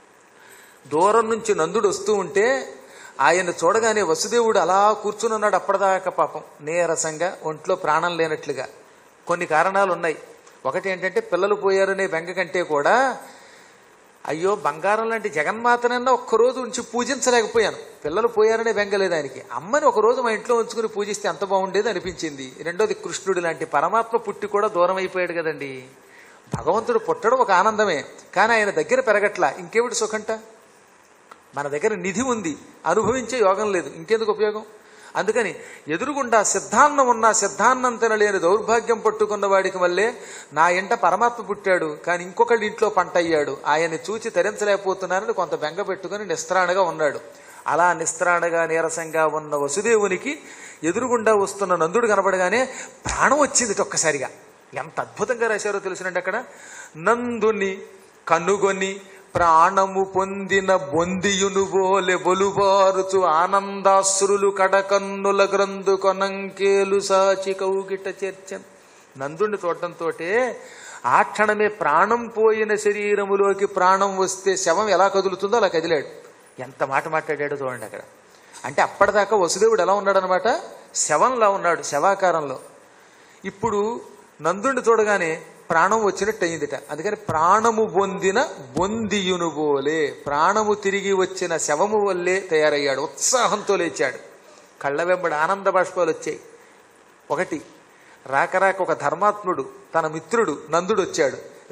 దూరం నుంచి నందుడు వస్తూ ఉంటే ఆయన చూడగానే వసుదేవుడు అలా కూర్చునున్నాడు అప్పటిదాకా పాపం నీరసంగా ఒంట్లో ప్రాణం లేనట్లుగా కొన్ని కారణాలు ఉన్నాయి ఒకటి ఏంటంటే పిల్లలు పోయారనే బెంగ కంటే కూడా అయ్యో బంగారం లాంటి జగన్మాతనన్నా ఒక్కరోజు ఉంచి పూజించలేకపోయాను పిల్లలు పోయారనే బెంగ లేదు ఆయనకి అమ్మని ఒక రోజు మా ఇంట్లో ఉంచుకుని పూజిస్తే ఎంత బాగుండేది అనిపించింది రెండోది కృష్ణుడు లాంటి పరమాత్మ పుట్టి కూడా దూరం అయిపోయాడు కదండి భగవంతుడు పుట్టడం ఒక ఆనందమే కానీ ఆయన దగ్గర పెరగట్లా ఇంకేమిటి సుఖంట మన దగ్గర నిధి ఉంది అనుభవించే యోగం లేదు ఇంకెందుకు ఉపయోగం అందుకని ఎదురుగుండా సిద్ధాన్నం ఉన్న సిద్ధాన్నం తినలేని దౌర్భాగ్యం పట్టుకున్న వాడికి వల్లే నా ఇంట పరమాత్మ పుట్టాడు కానీ ఇంకొకళ్ళ ఇంట్లో పంట అయ్యాడు ఆయన్ని చూచి తరించలేకపోతున్నానని కొంత బెంగ పెట్టుకుని నిస్త్రాణగా ఉన్నాడు అలా నిస్త్రాణగా నీరసంగా ఉన్న వసుదేవునికి ఎదురుగుండా వస్తున్న నందుడు కనబడగానే ప్రాణం వచ్చింది ఒక్కసారిగా ఎంత అద్భుతంగా రాశారో తెలుసునండి అక్కడ నందుని కనుగొని ప్రాణము పొందిన బొందియును బోలె బొలుబారుచు ఆనందాశ్రులు కడకన్నుల గ్రంథు కొనంకేలు సాచి కౌగిట చేర్చన్ నందుని చూడటంతో ఆ క్షణమే ప్రాణం పోయిన శరీరములోకి ప్రాణం వస్తే శవం ఎలా కదులుతుందో అలా కదిలాడు ఎంత మాట మాట్లాడాడో చూడండి అక్కడ అంటే అప్పటిదాకా వసుదేవుడు ఎలా ఉన్నాడనమాట శవంలా ఉన్నాడు శవాకారంలో ఇప్పుడు నందుని చూడగానే ప్రాణం వచ్చినట్టు అయిందిట అందుకని ప్రాణము పొందిన బొందియును బోలే ప్రాణము తిరిగి వచ్చిన శవము వల్లే తయారయ్యాడు ఉత్సాహంతో లేచాడు కళ్ళ వెంబడి ఆనంద బాష్పాలు వచ్చాయి ఒకటి రాక రాక ఒక ధర్మాత్ముడు తన మిత్రుడు నందుడు వచ్చాడు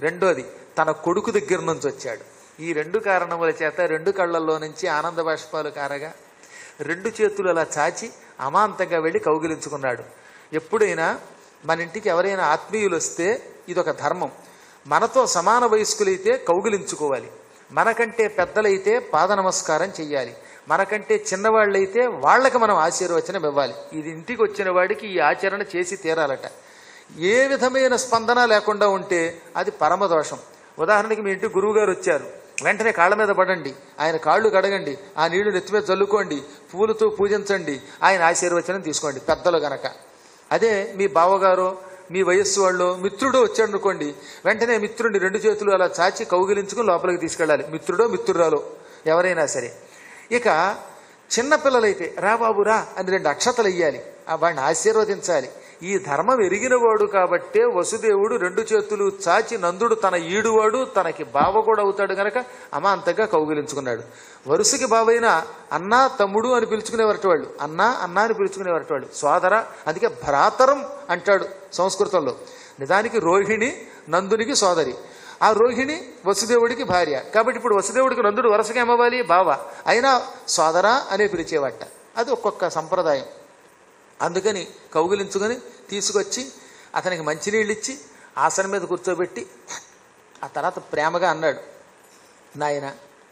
రెండోది తన కొడుకు దగ్గర నుంచి వచ్చాడు ఈ రెండు కారణముల చేత రెండు కళ్ళల్లో నుంచి ఆనంద బాష్పాలు కారగా రెండు చేతులు అలా చాచి అమాంతంగా వెళ్ళి కౌగిలించుకున్నాడు ఎప్పుడైనా మన ఇంటికి ఎవరైనా ఆత్మీయులు వస్తే ఇదొక ధర్మం మనతో సమాన వయస్కులైతే కౌగిలించుకోవాలి మనకంటే పెద్దలైతే పాద నమస్కారం చెయ్యాలి మనకంటే చిన్నవాళ్ళైతే వాళ్ళకి మనం ఆశీర్వచనం ఇవ్వాలి ఇది ఇంటికి వచ్చిన వాడికి ఈ ఆచరణ చేసి తీరాలట ఏ విధమైన స్పందన లేకుండా ఉంటే అది పరమదోషం ఉదాహరణకి మీ ఇంటికి గురువుగారు వచ్చారు వెంటనే కాళ్ళ మీద పడండి ఆయన కాళ్ళు కడగండి ఆ నీళ్లు నెత్తి మీద చల్లుకోండి పూలతో పూజించండి ఆయన ఆశీర్వచనం తీసుకోండి పెద్దలు గనక అదే మీ బావగారో మీ వయస్సు వాళ్ళు మిత్రుడో వచ్చాడు అనుకోండి వెంటనే మిత్రుడిని రెండు చేతులు అలా చాచి కౌగిలించుకుని లోపలికి తీసుకెళ్ళాలి మిత్రుడో మిత్రురాలో ఎవరైనా సరే ఇక చిన్నపిల్లలైతే రా బాబు రా అని రెండు అక్షతలు ఇయ్యాలి ఆ వాడిని ఆశీర్వదించాలి ఈ ధర్మం ఎరిగినవాడు కాబట్టే వసుదేవుడు రెండు చేతులు చాచి నందుడు తన ఈడువాడు తనకి బావ కూడా అవుతాడు గనక అమాంతంగా కౌగిలించుకున్నాడు వరుసకి బావైన అన్నా తమ్ముడు అని పిలుచుకునేవారట వాళ్ళు అన్నా అన్నా అని పిలుచుకునేవారట వాళ్ళు సోదర అందుకే భ్రాతరం అంటాడు సంస్కృతంలో నిజానికి రోహిణి నందునికి సోదరి ఆ రోహిణి వసుదేవుడికి భార్య కాబట్టి ఇప్పుడు వసుదేవుడికి నందుడు వరుసగా ఏమవ్వాలి బావ అయినా సోదర అనే పిలిచేవాట అది ఒక్కొక్క సంప్రదాయం అందుకని కౌగిలించుకొని తీసుకొచ్చి అతనికి మంచినీళ్ళు ఇచ్చి ఆసనం మీద కూర్చోబెట్టి ఆ తర్వాత ప్రేమగా అన్నాడు నాయన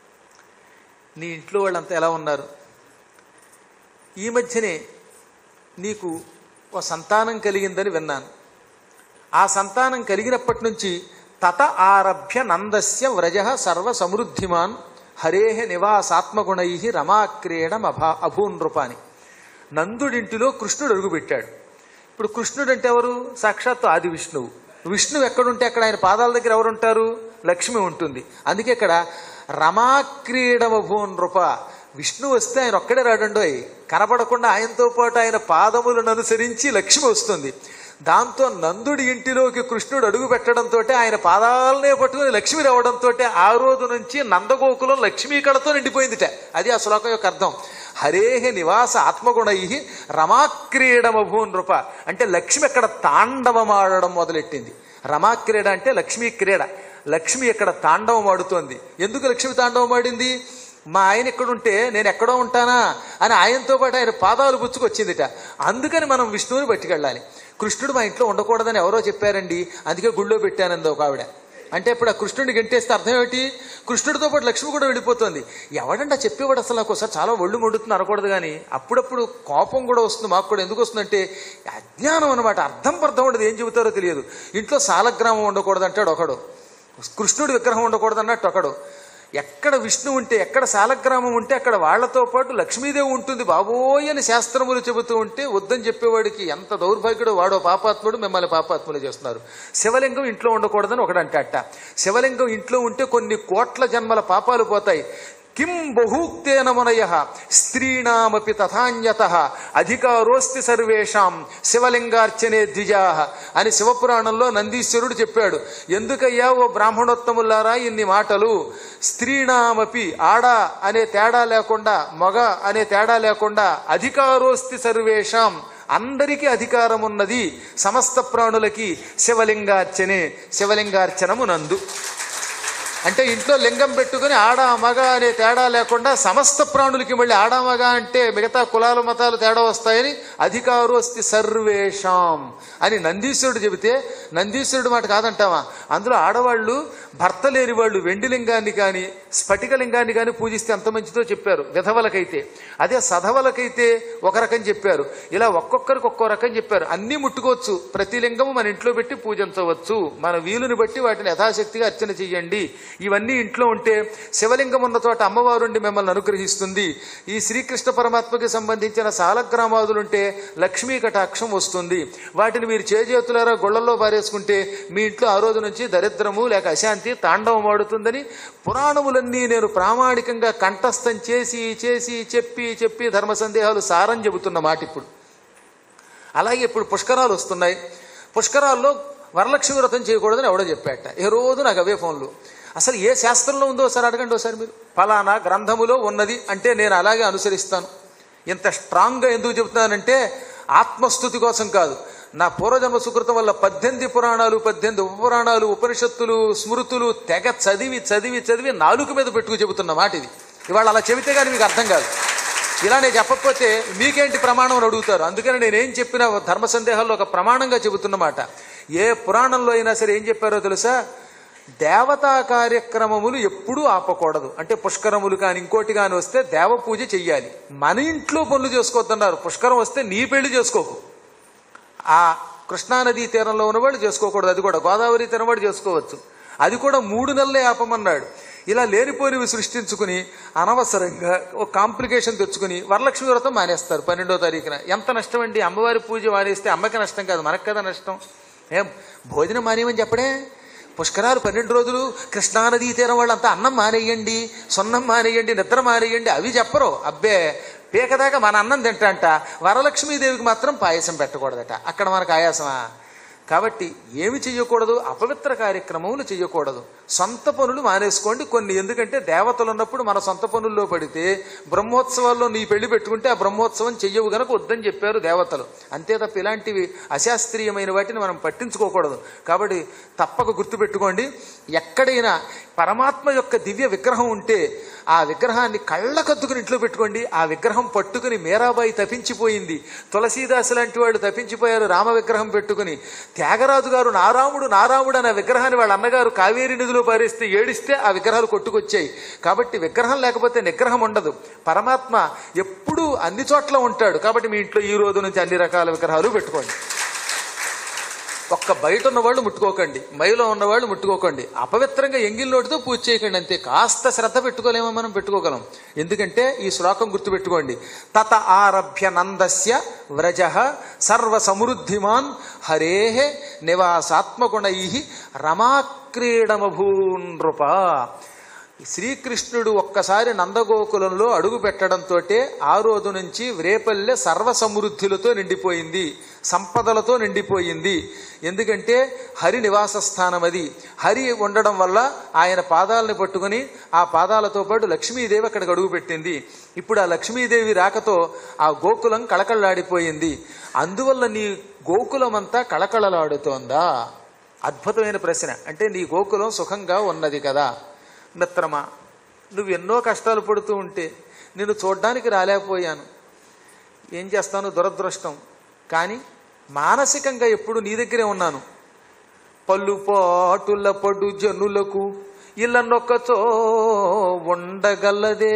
నీ ఇంట్లో వాళ్ళంతా ఎలా ఉన్నారు ఈ మధ్యనే నీకు ఓ సంతానం కలిగిందని విన్నాను ఆ సంతానం కలిగినప్పటి నుంచి తత ఆరభ్య నందస్య వ్రజ సర్వ సమృద్ధిమాన్ హరేహ నివాసాత్మగుణై రమాక్రీడం అభా అభూన్ రూపాని నందుడింటిలో కృష్ణుడు అడుగుపెట్టాడు ఇప్పుడు కృష్ణుడు అంటే ఎవరు సాక్షాత్తు ఆది విష్ణువు విష్ణువు ఎక్కడుంటే అక్కడ ఆయన పాదాల దగ్గర ఎవరు ఉంటారు లక్ష్మి ఉంటుంది అందుకే ఇక్కడ రమాక్రీడమభూన్ నృప విష్ణు వస్తే ఆయన ఒక్కడే రాడండోయ్ కనపడకుండా ఆయనతో పాటు ఆయన పాదములను అనుసరించి లక్ష్మి వస్తుంది దాంతో నందుడి ఇంటిలోకి కృష్ణుడు అడుగు పెట్టడంతో ఆయన పాదాలనే పట్టుకుని లక్ష్మి రావడంతో ఆ రోజు నుంచి నందగోకులం లక్ష్మీ కళతో నిండిపోయిందిట అది ఆ శ్లోకం యొక్క అర్థం హరేహ నివాస ఆత్మగుణై రమాక్రీడమభూ నృప అంటే లక్ష్మి అక్కడ తాండవమాడడం మొదలెట్టింది రమాక్రీడ అంటే లక్ష్మీ క్రీడ లక్ష్మి ఇక్కడ తాండవం ఆడుతోంది ఎందుకు లక్ష్మి తాండవం ఆడింది మా ఆయన ఎక్కడుంటే నేను ఎక్కడో ఉంటానా అని ఆయనతో పాటు ఆయన పాదాలు పుచ్చుకొచ్చిందిట అందుకని మనం విష్ణువుని పట్టుకెళ్ళాలి కృష్ణుడు మా ఇంట్లో ఉండకూడదని ఎవరో చెప్పారండి అందుకే గుళ్ళో పెట్టానంది ఒక ఆవిడ అంటే ఇప్పుడు ఆ కృష్ణుడిని గంటేస్తే అర్థం ఏమిటి కృష్ణుడితో పాటు లక్ష్మి కూడా వెళ్ళిపోతుంది ఎవడంటే చెప్పేవాడు అసలు నాకు ఒకసారి చాలా ఒళ్ళు మండుతుంది అనకూడదు కానీ అప్పుడప్పుడు కోపం కూడా వస్తుంది మాకు కూడా ఎందుకు వస్తుందంటే అజ్ఞానం అనమాట అర్థం పర్థం ఉండదు ఏం చెబుతారో తెలియదు ఇంట్లో సాలగ్రామం ఉండకూడదు అంటాడు ఒకడు కృష్ణుడి విగ్రహం ఉండకూడదు అన్నట్టు ఒకడు ఎక్కడ విష్ణు ఉంటే ఎక్కడ సాలగ్రామం ఉంటే అక్కడ వాళ్లతో పాటు లక్ష్మీదేవి ఉంటుంది బాబోయ్ అని శాస్త్రములు చెబుతూ ఉంటే వద్దని చెప్పేవాడికి ఎంత దౌర్భాగ్యుడు వాడో పాపాత్ముడు మిమ్మల్ని పాపాత్ములు చేస్తున్నారు శివలింగం ఇంట్లో ఉండకూడదని ఒకడు అంటట శివలింగం ఇంట్లో ఉంటే కొన్ని కోట్ల జన్మల పాపాలు పోతాయి కిం బహూక్తేన మునయ స్త్రీణామపి తథాన్యత అధికారోస్తి సర్వేషాం శివలింగార్చనే ద్విజా అని శివపురాణంలో నందీశ్వరుడు చెప్పాడు ఎందుకయ్యా ఓ బ్రాహ్మణోత్తములారా ఇన్ని మాటలు స్త్రీణామపి ఆడ అనే తేడా లేకుండా మగ అనే తేడా లేకుండా అధికారోస్తి సర్వేషాం అందరికీ అధికారం ఉన్నది సమస్త ప్రాణులకి శివలింగార్చనే శివలింగార్చనము నందు అంటే ఇంట్లో లింగం పెట్టుకుని ఆడ మగ అనే తేడా లేకుండా సమస్త ప్రాణులకి మళ్ళీ ఆడ మగ అంటే మిగతా కులాల మతాలు తేడా వస్తాయని అధికారోస్తి సర్వేషాం అని నందీశ్వరుడు చెబితే నందీశ్వరుడు మాట కాదంటావా అందులో ఆడవాళ్ళు భర్త లేని వాళ్ళు వెండి లింగాన్ని కానీ స్ఫటిక లింగాన్ని కానీ పూజిస్తే ఎంత మంచిదో చెప్పారు విధవలకైతే అదే సధవలకైతే ఒక రకం చెప్పారు ఇలా ఒక్కొక్కరికి ఒక్కో రకం చెప్పారు అన్నీ ముట్టుకోవచ్చు ప్రతి లింగము మన ఇంట్లో పెట్టి పూజించవచ్చు మన వీలుని బట్టి వాటిని యథాశక్తిగా అర్చన చెయ్యండి ఇవన్నీ ఇంట్లో ఉంటే శివలింగం ఉన్న చోట అమ్మవారుండి మిమ్మల్ని అనుగ్రహిస్తుంది ఈ శ్రీకృష్ణ పరమాత్మకి సంబంధించిన సాలగ్రామాదులుంటే లక్ష్మీ కటాక్షం వస్తుంది వాటిని మీరు చేజేతులారా గొళ్ళల్లో పారేసుకుంటే మీ ఇంట్లో ఆ రోజు నుంచి దరిద్రము లేక అశాంతి తాండవం ఆడుతుందని పురాణములన్నీ నేను ప్రామాణికంగా కంఠస్థం చేసి చేసి చెప్పి చెప్పి ధర్మ సందేహాలు సారం చెబుతున్న మాట ఇప్పుడు అలాగే ఇప్పుడు పుష్కరాలు వస్తున్నాయి పుష్కరాల్లో వరలక్ష్మి వ్రతం చేయకూడదని ఎవడో చెప్పాట ఏ రోజు నాకు అవే ఫోన్లు అసలు ఏ శాస్త్రంలో ఉందో ఒకసారి అడగండి ఒకసారి మీరు ఫలానా గ్రంథములో ఉన్నది అంటే నేను అలాగే అనుసరిస్తాను ఇంత స్ట్రాంగ్గా ఎందుకు చెబుతున్నానంటే ఆత్మస్థుతి కోసం కాదు నా పూర్వజన్మ సుకృతం వల్ల పద్దెనిమిది పురాణాలు పద్దెనిమిది ఉపపురాణాలు ఉపనిషత్తులు స్మృతులు తెగ చదివి చదివి చదివి నాలుగు మీద పెట్టుకు చెబుతున్న మాట ఇది ఇవాళ అలా చెబితే కానీ మీకు అర్థం కాదు ఇలా నేను చెప్పకపోతే మీకేంటి ప్రమాణం అని అడుగుతారు అందుకని నేనేం చెప్పిన ధర్మ సందేహాల్లో ఒక ప్రమాణంగా చెబుతున్నమాట ఏ పురాణంలో అయినా సరే ఏం చెప్పారో తెలుసా దేవతా కార్యక్రమములు ఎప్పుడూ ఆపకూడదు అంటే పుష్కరములు కానీ ఇంకోటి కానీ వస్తే దేవ పూజ చెయ్యాలి మన ఇంట్లో పనులు చేసుకోవద్దన్నారు పుష్కరం వస్తే నీ పెళ్లి చేసుకోకు ఆ కృష్ణానదీ తీరంలో ఉన్నవాళ్ళు చేసుకోకూడదు అది కూడా గోదావరి తీరం వాడు చేసుకోవచ్చు అది కూడా మూడు నెలలే ఆపమన్నాడు ఇలా లేనిపోనివి సృష్టించుకుని అనవసరంగా ఒక కాంప్లికేషన్ తెచ్చుకుని వరలక్ష్మి వ్రతం మానేస్తారు పన్నెండో తారీఖున ఎంత నష్టం అండి అమ్మవారి పూజ మానేస్తే అమ్మకి నష్టం కాదు మనకు కదా నష్టం ఏం భోజనం మానేయమని చెప్పడే పుష్కరాలు పన్నెండు రోజులు కృష్ణానదీ తీరం వాళ్ళంతా అన్నం మానేయండి సొన్నం మానేయండి నిద్ర మానేయండి అవి చెప్పరు అబ్బే పీకదాకా మన అన్నం తింటాంట వరలక్ష్మీదేవికి మాత్రం పాయసం పెట్టకూడదట అక్కడ మనకు ఆయాసమా కాబట్టి ఏమి చెయ్యకూడదు అపవిత్ర కార్యక్రమములు చెయ్యకూడదు సొంత పనులు మానేసుకోండి కొన్ని ఎందుకంటే దేవతలు ఉన్నప్పుడు మన సొంత పనుల్లో పడితే బ్రహ్మోత్సవాల్లో నీ పెళ్లి పెట్టుకుంటే ఆ బ్రహ్మోత్సవం చెయ్యవు గనక వద్దని చెప్పారు దేవతలు అంతే తప్ప ఇలాంటివి అశాస్త్రీయమైన వాటిని మనం పట్టించుకోకూడదు కాబట్టి తప్పక గుర్తుపెట్టుకోండి ఎక్కడైనా పరమాత్మ యొక్క దివ్య విగ్రహం ఉంటే ఆ విగ్రహాన్ని కళ్ళకద్దుకుని ఇంట్లో పెట్టుకోండి ఆ విగ్రహం పట్టుకుని మీరాబాయి తప్పించిపోయింది తులసీదాసు లాంటి వాళ్ళు తప్పించిపోయారు రామ విగ్రహం పెట్టుకుని త్యాగరాజు గారు నారాముడు నారాముడు అనే విగ్రహాన్ని వాళ్ళ అన్నగారు కావేరి నదిలో పారేస్తే ఏడిస్తే ఆ విగ్రహాలు కొట్టుకొచ్చాయి కాబట్టి విగ్రహం లేకపోతే నిగ్రహం ఉండదు పరమాత్మ ఎప్పుడూ అన్ని చోట్ల ఉంటాడు కాబట్టి మీ ఇంట్లో ఈ రోజు నుంచి అన్ని రకాల విగ్రహాలు పెట్టుకోండి ఒక్క బయట ఉన్నవాళ్ళు ముట్టుకోకండి మైలో ఉన్నవాళ్ళు ముట్టుకోకండి అపవిత్రంగా ఎంగిల్లోటితో పూజ చేయకండి అంతే కాస్త శ్రద్ధ పెట్టుకోలేమో మనం పెట్టుకోగలం ఎందుకంటే ఈ శ్లోకం గుర్తుపెట్టుకోండి తత ఆరభ్య నందస్య వ్రజ సర్వ సమృద్ధిమాన్ హరే నివాసాత్మగుణై రమాక్రీడమభూనృప శ్రీకృష్ణుడు ఒక్కసారి నందగోకులంలో అడుగు పెట్టడంతో ఆ రోజు నుంచి వ్రేపల్లె సర్వ సమృద్ధులతో నిండిపోయింది సంపదలతో నిండిపోయింది ఎందుకంటే హరి నివాస స్థానం అది హరి ఉండడం వల్ల ఆయన పాదాలని పట్టుకుని ఆ పాదాలతో పాటు లక్ష్మీదేవి అక్కడికి అడుగు పెట్టింది ఇప్పుడు ఆ లక్ష్మీదేవి రాకతో ఆ గోకులం కళకళలాడిపోయింది అందువల్ల నీ గోకులం అంతా కళకళలాడుతోందా అద్భుతమైన ప్రశ్న అంటే నీ గోకులం సుఖంగా ఉన్నది కదా మిత్రమా నువ్వు ఎన్నో కష్టాలు పడుతూ ఉంటే నేను చూడ్డానికి రాలేకపోయాను ఏం చేస్తాను దురదృష్టం కానీ మానసికంగా ఎప్పుడు నీ దగ్గరే ఉన్నాను పళ్ళు పాటుల పడు జనులకు ఇలా నొక్కచో ఉండగలదే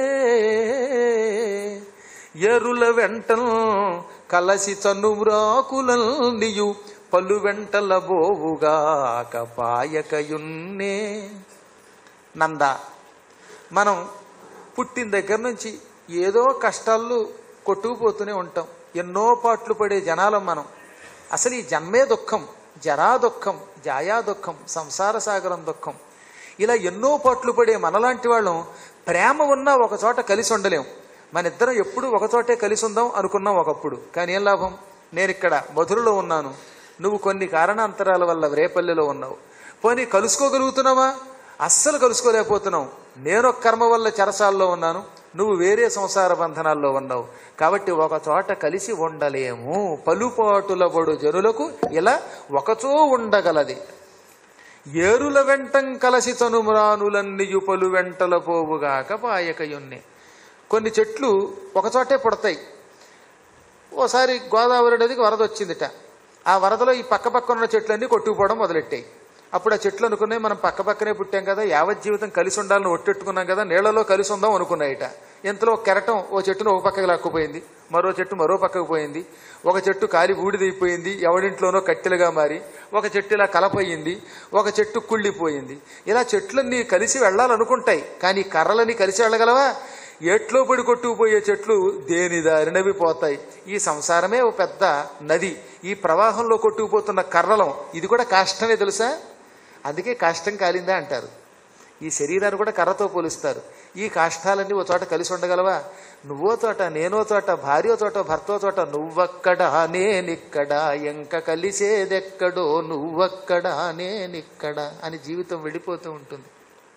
ఎరుల వెంటను కలసి చనుమ్రాకులనియు పలు వెంటల బోవుగా కపాయకయున్నే నంద మనం పుట్టిన దగ్గర నుంచి ఏదో కష్టాలు కొట్టుకుపోతూనే ఉంటాం ఎన్నో పాట్లు పడే జనాలం మనం అసలు ఈ జన్మే దుఃఖం జరా దుఃఖం జాయా దుఃఖం సంసార సాగరం దుఃఖం ఇలా ఎన్నో పాట్లు పడే మనలాంటి వాళ్ళం ప్రేమ ఉన్నా ఒక చోట కలిసి ఉండలేం మన ఇద్దరం ఎప్పుడు ఒక చోటే కలిసి ఉందాం అనుకున్నాం ఒకప్పుడు కానీ ఏం లాభం నేను ఇక్కడ మధురలో ఉన్నాను నువ్వు కొన్ని కారణాంతరాల వల్ల రేపల్లెలో ఉన్నావు పోనీ కలుసుకోగలుగుతున్నావా అస్సలు కలుసుకోలేకపోతున్నావు నేను ఒక కర్మ వల్ల చెరసాల్లో ఉన్నాను నువ్వు వేరే సంసార బంధనాల్లో ఉన్నావు కాబట్టి ఒక చోట కలిసి ఉండలేము పలుపాటుల బడు జనులకు ఇలా ఒకచో ఉండగలది ఏరుల వెంటం కలసి తనుమ్రానులన్నీయు పలు వెంటల పోవుగాక పాయకయున్నే కొన్ని చెట్లు ఒకచోటే పుడతాయి ఓసారి గోదావరి నదికి వరద వచ్చిందిట ఆ వరదలో ఈ పక్క పక్కన ఉన్న చెట్లన్నీ కొట్టుకుపోవడం మొదలెట్టాయి అప్పుడు ఆ చెట్లు అనుకున్నాయి మనం పక్క పక్కనే పుట్టాం కదా యావత్ జీవితం కలిసి ఉండాలని ఒట్టెట్టుకున్నాం కదా నీళ్లలో కలిసి ఉందాం అనుకున్నాయిట ఇంతలో ఒక కెరటం ఓ చెట్టును ఒక పక్కకి లాక్కుపోయింది మరో చెట్టు మరో పక్కకు పోయింది ఒక చెట్టు కాలి బూడిదైపోయింది ఎవడింట్లోనో కట్టెలుగా మారి ఒక చెట్టు ఇలా కలపోయింది ఒక చెట్టు కుళ్ళిపోయింది ఇలా చెట్లన్నీ కలిసి వెళ్ళాలనుకుంటాయి కానీ ఈ కర్రలన్నీ కలిసి వెళ్ళగలవా ఎట్లో పడి కొట్టుకుపోయే చెట్లు దేని దారినవి పోతాయి ఈ సంసారమే ఒక పెద్ద నది ఈ ప్రవాహంలో కొట్టుకుపోతున్న కర్రలం ఇది కూడా కాష్టమే తెలుసా అందుకే కాష్టం కాలిందా అంటారు ఈ శరీరాన్ని కూడా కర్రతో పోలుస్తారు ఈ కాష్టాలన్నీ ఓ చోట కలిసి ఉండగలవా నువ్వో చోట నేనో చోట భార్యో చోట భర్తో చోట నువ్వక్కడ నేనిక్కడ ఎంక కలిసేదెక్కడో నువ్వక్కడ నేనిక్కడ అని జీవితం వెళ్ళిపోతూ ఉంటుంది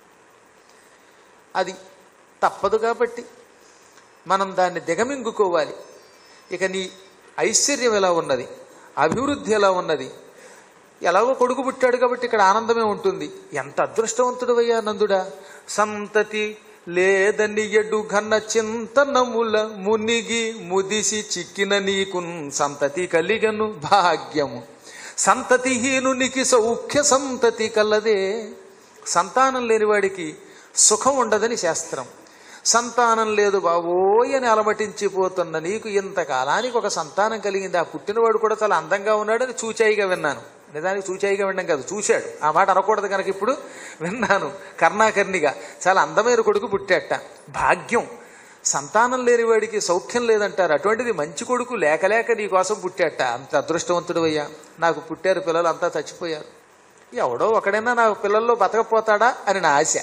అది తప్పదు కాబట్టి మనం దాన్ని దిగమింగుకోవాలి ఇక నీ ఐశ్వర్యం ఎలా ఉన్నది అభివృద్ధి ఎలా ఉన్నది ఎలాగో కొడుకు పుట్టాడు కాబట్టి ఇక్కడ ఆనందమే ఉంటుంది ఎంత అదృష్టవంతుడు అయ్యా నందుడా సంతతి లేదని ఎడు ఘన చింతనముల మునిగి ముదిసి చిక్కిన నీకు సంతతి కలిగను భాగ్యము సంతతిహీనునికి సౌఖ్య సంతతి కలదే సంతానం లేనివాడికి సుఖం ఉండదని శాస్త్రం సంతానం లేదు బావోయ్ అని అలమటించిపోతున్న నీకు ఇంతకాలానికి ఒక సంతానం కలిగింది ఆ పుట్టినవాడు కూడా చాలా అందంగా ఉన్నాడని చూచాయిగా విన్నాను నిజానికి చూచాయిగా వినడం కాదు చూశాడు ఆ మాట అనకూడదు కనుక ఇప్పుడు విన్నాను కర్ణాకర్ణిగా చాలా అందమైన కొడుకు పుట్టాట భాగ్యం సంతానం లేనివాడికి సౌఖ్యం లేదంటారు అటువంటిది మంచి కొడుకు లేక లేక నీ కోసం పుట్టాట అంత అదృష్టవంతుడు అయ్యా నాకు పుట్టారు పిల్లలు అంతా చచ్చిపోయారు ఎవడో ఒకడైనా నా పిల్లల్లో బతకపోతాడా అని నా ఆశ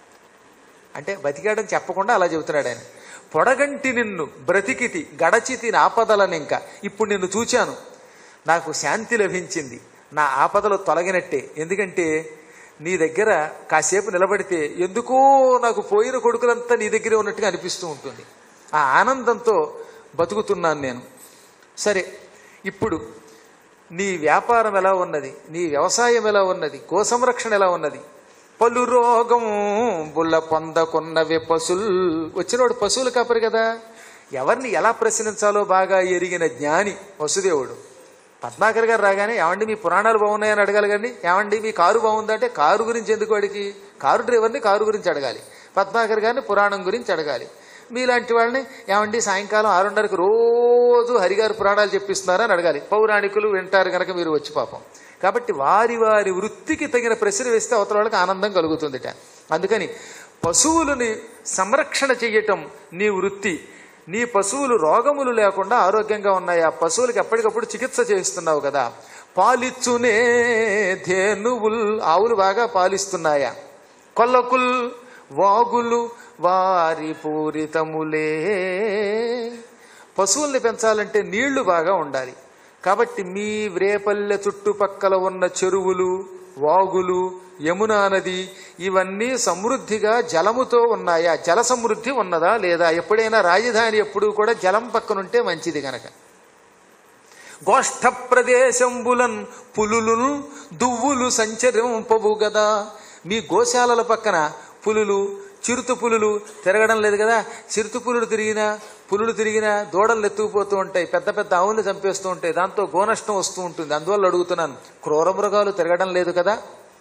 అంటే బతికాడని చెప్పకుండా అలా చెబుతున్నాడు ఆయన పొడగంటి నిన్ను బ్రతికితి గడచితి ఆపదలను ఇంకా ఇప్పుడు నిన్ను చూచాను నాకు శాంతి లభించింది నా ఆపదలు తొలగినట్టే ఎందుకంటే నీ దగ్గర కాసేపు నిలబడితే ఎందుకో నాకు పోయిన కొడుకులంతా నీ దగ్గరే ఉన్నట్టుగా అనిపిస్తూ ఉంటుంది ఆ ఆనందంతో బతుకుతున్నాను నేను సరే ఇప్పుడు నీ వ్యాపారం ఎలా ఉన్నది నీ వ్యవసాయం ఎలా ఉన్నది గోసంరక్షణ ఎలా ఉన్నది పలు రోగం బుల్ల పొందకున్నవే పశులు వచ్చినోడు పశువులు కాపరు కదా ఎవరిని ఎలా ప్రశ్నించాలో బాగా ఎరిగిన జ్ఞాని వసుదేవుడు పద్మాకర్ గారు రాగానే ఏమండి మీ పురాణాలు బాగున్నాయని అడగాలి కానీ ఏమండి మీ కారు బాగుందంటే కారు గురించి ఎందుకు వాడికి కారు డ్రైవర్ని కారు గురించి అడగాలి పద్మాకర్ గారిని పురాణం గురించి అడగాలి మీలాంటి వాళ్ళని ఏమండి సాయంకాలం ఆరున్నరకు రోజు హరిగారు పురాణాలు చెప్పిస్తున్నారని అడగాలి పౌరాణికులు వింటారు కనుక మీరు వచ్చి పాపం కాబట్టి వారి వారి వృత్తికి తగిన ప్రశ్న వేస్తే అవతల వాళ్ళకి ఆనందం కలుగుతుందిట అందుకని పశువులని సంరక్షణ చెయ్యటం నీ వృత్తి నీ పశువులు రోగములు లేకుండా ఆరోగ్యంగా ఉన్నాయి ఆ పశువులకి ఎప్పటికప్పుడు చికిత్స చేయిస్తున్నావు కదా పాలిచ్చునే ధేనువుల్ ఆవులు బాగా పాలిస్తున్నాయా కొల్లకుల్ వాగులు వారి పూరితములే పశువుల్ని పెంచాలంటే నీళ్లు బాగా ఉండాలి కాబట్టి మీ వ్రేపల్లె చుట్టుపక్కల ఉన్న చెరువులు వాగులు యమునా నది ఇవన్నీ సమృద్ధిగా జలముతో ఉన్నాయా జల సమృద్ధి ఉన్నదా లేదా ఎప్పుడైనా రాజధాని ఎప్పుడూ కూడా జలం పక్కనుంటే మంచిది గనక గోష్ఠ ప్రదేశంబులన్ పులులు దువ్వులు సంచరింపవు గదా మీ గోశాలల పక్కన పులులు చిరుత పులులు తిరగడం లేదు కదా చిరుత పులులు తిరిగినా పులులు తిరిగినా దూడలు ఎత్తుకుపోతూ ఉంటాయి పెద్ద పెద్ద ఆవుల్ని చంపేస్తూ ఉంటాయి దాంతో గోనష్టం వస్తూ ఉంటుంది అందువల్ల అడుగుతున్నాను క్రూర మృగాలు తిరగడం లేదు కదా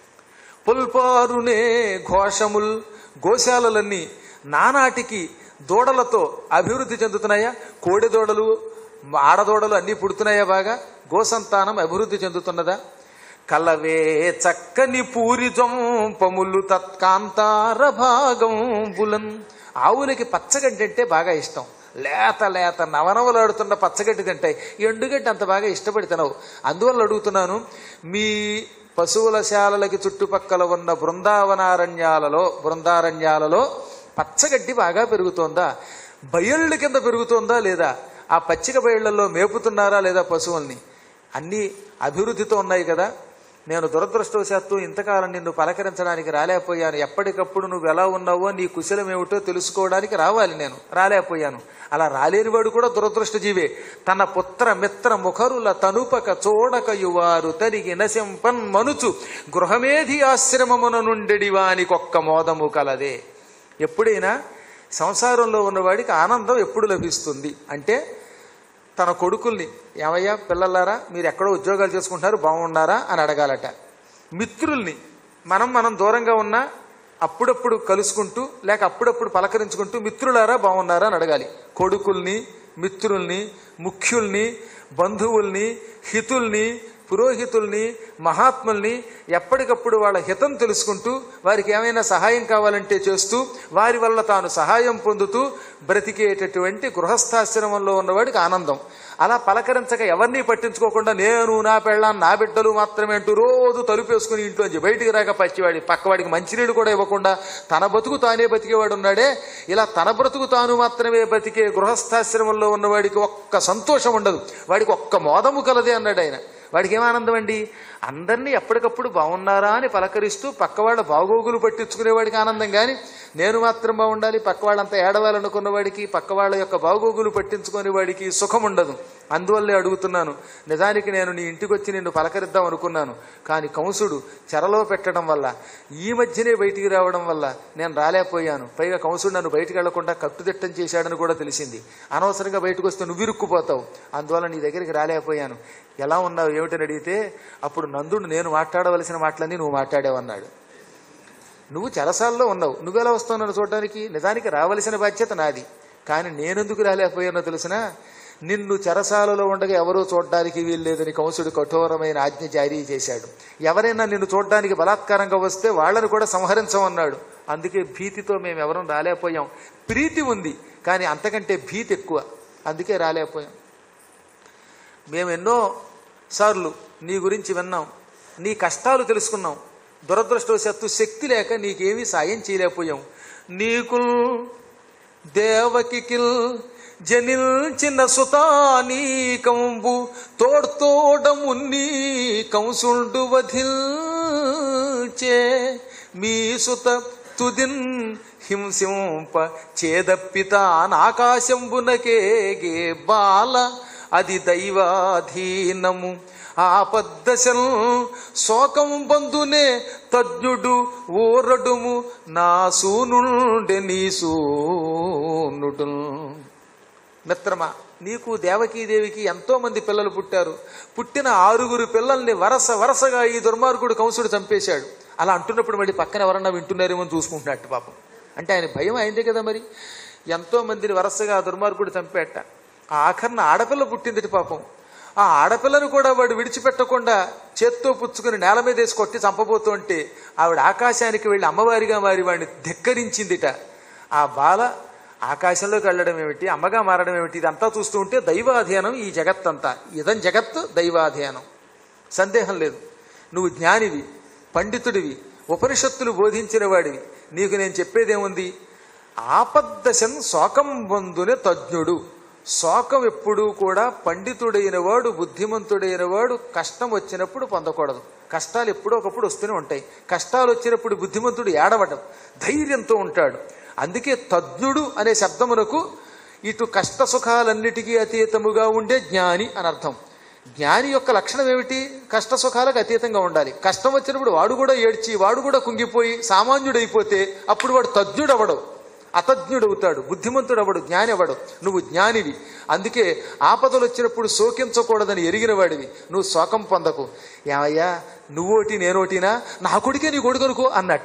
పుల్పారునే ఘోషముల్ గోశాలలన్నీ నానాటికి దూడలతో అభివృద్ధి చెందుతున్నాయా కోడి దూడలు ఆడదూడలు అన్నీ పుడుతున్నాయా బాగా గోసంతానం అభివృద్ధి చెందుతున్నదా కలవే చక్కని పూరి జంపములు తత్కాంతార భాగం బులన్ ఆవులకి పచ్చగడ్డి అంటే బాగా ఇష్టం లేత లేత నవనవలాడుతున్న పచ్చగడ్డి తింటాయి ఎండుగడ్డి అంత బాగా ఇష్టపడి తినవు అందువల్ల అడుగుతున్నాను మీ పశువుల శాలలకి చుట్టుపక్కల ఉన్న బృందావనారణ్యాలలో బృందారణ్యాలలో పచ్చగడ్డి బాగా పెరుగుతోందా బయళ్ళు కింద పెరుగుతోందా లేదా ఆ పచ్చిక బయళ్లలో మేపుతున్నారా లేదా పశువుల్ని అన్నీ అభివృద్ధితో ఉన్నాయి కదా నేను దురదృష్టవశాత్తు ఇంతకాలం నిన్ను పలకరించడానికి రాలేకపోయాను ఎప్పటికప్పుడు నువ్వు ఎలా ఉన్నావో నీ కుశలం ఏమిటో తెలుసుకోవడానికి రావాలి నేను రాలేకపోయాను అలా రాలేనివాడు కూడా దురదృష్ట జీవే తన పుత్ర మిత్ర ముఖరుల తనుపక చూడక యువారు తరిగి నశంపన్ మనుచు గృహమేధి ఆశ్రమమున నుండెడి వానికొక్క మోదము కలదే ఎప్పుడైనా సంసారంలో ఉన్నవాడికి ఆనందం ఎప్పుడు లభిస్తుంది అంటే తన కొడుకుల్ని ఏమయ్యా పిల్లలారా మీరు ఎక్కడో ఉద్యోగాలు చేసుకుంటున్నారు బాగున్నారా అని అడగాలట మిత్రుల్ని మనం మనం దూరంగా ఉన్నా అప్పుడప్పుడు కలుసుకుంటూ లేక అప్పుడప్పుడు పలకరించుకుంటూ మిత్రులారా బాగున్నారా అని అడగాలి కొడుకుల్ని మిత్రుల్ని ముఖ్యుల్ని బంధువుల్ని హితుల్ని పురోహితుల్ని మహాత్ముల్ని ఎప్పటికప్పుడు వాళ్ళ హితం తెలుసుకుంటూ వారికి ఏమైనా సహాయం కావాలంటే చేస్తూ వారి వల్ల తాను సహాయం పొందుతూ బ్రతికేటటువంటి గృహస్థాశ్రమంలో ఉన్నవాడికి ఆనందం అలా పలకరించక ఎవరిని పట్టించుకోకుండా నేను నా పెళ్ళాం నా బిడ్డలు మాత్రమే అంటూ రోజు తలుపేసుకుని ఇంట్లోంచి బయటికి రాక పచ్చివాడి పక్కవాడికి మంచినీళ్ళు కూడా ఇవ్వకుండా తన బతుకు తానే బతికేవాడు ఉన్నాడే ఇలా తన బ్రతుకు తాను మాత్రమే బతికే గృహస్థాశ్రమంలో ఉన్నవాడికి ఒక్క సంతోషం ఉండదు వాడికి ఒక్క మోదము కలదే అన్నాడు ఆయన వాడికి ఏం ఆనందం అండి అందరినీ ఎప్పటికప్పుడు బాగున్నారా అని పలకరిస్తూ పక్కవాళ్ళ బాగోగులు పట్టించుకునేవాడికి ఆనందం కానీ నేను మాత్రం బాగుండాలి పక్కవాళ్ళంతా ఏడవాలనుకున్న వాడికి పక్కవాళ్ళ యొక్క బాగోగులు పట్టించుకునే వాడికి సుఖం ఉండదు అందువల్లే అడుగుతున్నాను నిజానికి నేను నీ ఇంటికి వచ్చి నిన్ను పలకరిద్దాం అనుకున్నాను కానీ కంసుడు చెరలో పెట్టడం వల్ల ఈ మధ్యనే బయటికి రావడం వల్ల నేను రాలేకపోయాను పైగా కంసుడు నన్ను బయటికి వెళ్లకుండా కట్టుదిట్టం చేశాడని కూడా తెలిసింది అనవసరంగా బయటకు వస్తే నువ్వు ఇరుక్కుపోతావు అందువల్ల నీ దగ్గరికి రాలేకపోయాను ఎలా ఉన్నావు ఏమిటని అడిగితే అప్పుడు నందుడు నేను మాట్లాడవలసిన మాటలన్నీ నువ్వు మాట్లాడావన్నాడు నువ్వు చెరసాల్లో ఉన్నావు నువ్వెలా వస్తున్నావు చూడడానికి నిజానికి రావలసిన బాధ్యత నాది కానీ నేనెందుకు రాలేకపోయానో తెలిసినా నిన్ను చెరసాలలో ఉండగా ఎవరూ చూడడానికి వీల్లేదని కంసుడు కఠోరమైన ఆజ్ఞ జారీ చేశాడు ఎవరైనా నిన్ను చూడడానికి బలాత్కారంగా వస్తే వాళ్ళని కూడా సంహరించమన్నాడు అందుకే భీతితో మేము ఎవరం రాలేకపోయాం ప్రీతి ఉంది కానీ అంతకంటే భీతి ఎక్కువ అందుకే రాలేకపోయాం మేము ఎన్నో సార్లు నీ గురించి విన్నాం నీ కష్టాలు తెలుసుకున్నాం దురదృష్టవశాత్తు శక్తి లేక నీకేమీ సాయం చేయలేకపోయాం నీకు దేవకికిల్ జనిల్చిన సుతానీకంబు తోడ్తోడమున్ని కంసుండు వధిల్చే మీ సుత తుదిన్ హింసింప చేదప్పితానాకాశంబునకేగే బాల అది దైవాధీనము ఆపద్దశల్ శోకం బంధునే తజ్ఞుడు ఊరడుము నా సూనుండె నీ సూనుడు మిత్రమా నీకు దేవకీదేవికి ఎంతో మంది పిల్లలు పుట్టారు పుట్టిన ఆరుగురు పిల్లల్ని వరస వరసగా ఈ దుర్మార్గుడు కంసుడు చంపేశాడు అలా అంటున్నప్పుడు మళ్ళీ పక్కన ఎవరన్నా వింటున్నారేమో అని చూసుకుంటున్నట్టు పాపం అంటే ఆయన భయం అయిందే కదా మరి ఎంతో మందిని వరసగా ఆ దుర్మార్గుడు చంపేట ఆ ఆఖరణ ఆడపిల్ల పుట్టింది పాపం ఆ ఆడపిల్లను కూడా వాడు విడిచిపెట్టకుండా చేత్తో పుచ్చుకుని నేల మీద వేసి కొట్టి చంపబోతుంటే ఆవిడ ఆకాశానికి వెళ్ళి అమ్మవారిగా మారి వాడిని ధిక్కరించిందిట ఆ బాల ఆకాశంలోకి వెళ్ళడం ఏమిటి అమ్మగా మారడం ఏమిటి ఇదంతా చూస్తూ ఉంటే దైవాధీనం ఈ జగత్తంతా ఇదం జగత్ దైవాధీనం సందేహం లేదు నువ్వు జ్ఞానివి పండితుడివి ఉపనిషత్తులు బోధించిన వాడివి నీకు నేను చెప్పేదేముంది ఆపద్దశన్ శోకం బంధునే తజ్ఞుడు శోకం ఎప్పుడూ కూడా పండితుడైన వాడు బుద్ధిమంతుడైన వాడు కష్టం వచ్చినప్పుడు పొందకూడదు కష్టాలు ఎప్పుడో ఒకప్పుడు వస్తూనే ఉంటాయి కష్టాలు వచ్చినప్పుడు బుద్ధిమంతుడు ఏడవడం ధైర్యంతో ఉంటాడు అందుకే తజ్ఞుడు అనే శబ్దమునకు ఇటు కష్ట సుఖాలన్నిటికీ అతీతముగా ఉండే జ్ఞాని అని అర్థం జ్ఞాని యొక్క లక్షణం ఏమిటి కష్ట సుఖాలకు అతీతంగా ఉండాలి కష్టం వచ్చినప్పుడు వాడు కూడా ఏడ్చి వాడు కూడా కుంగిపోయి సామాన్యుడైపోతే అప్పుడు వాడు తజ్ఞుడు అవడు అతజ్ఞుడు అవుతాడు బుద్ధిమంతుడు అవడు జ్ఞాని అవడు నువ్వు జ్ఞానివి అందుకే ఆపదలు వచ్చినప్పుడు శోకించకూడదని ఎరిగిన వాడివి నువ్వు శోకం పొందకు ఏమయ్యా నువ్వోటి నేనోటినా నా కొడుకే నీ కొడుకనుకో అన్నట్ట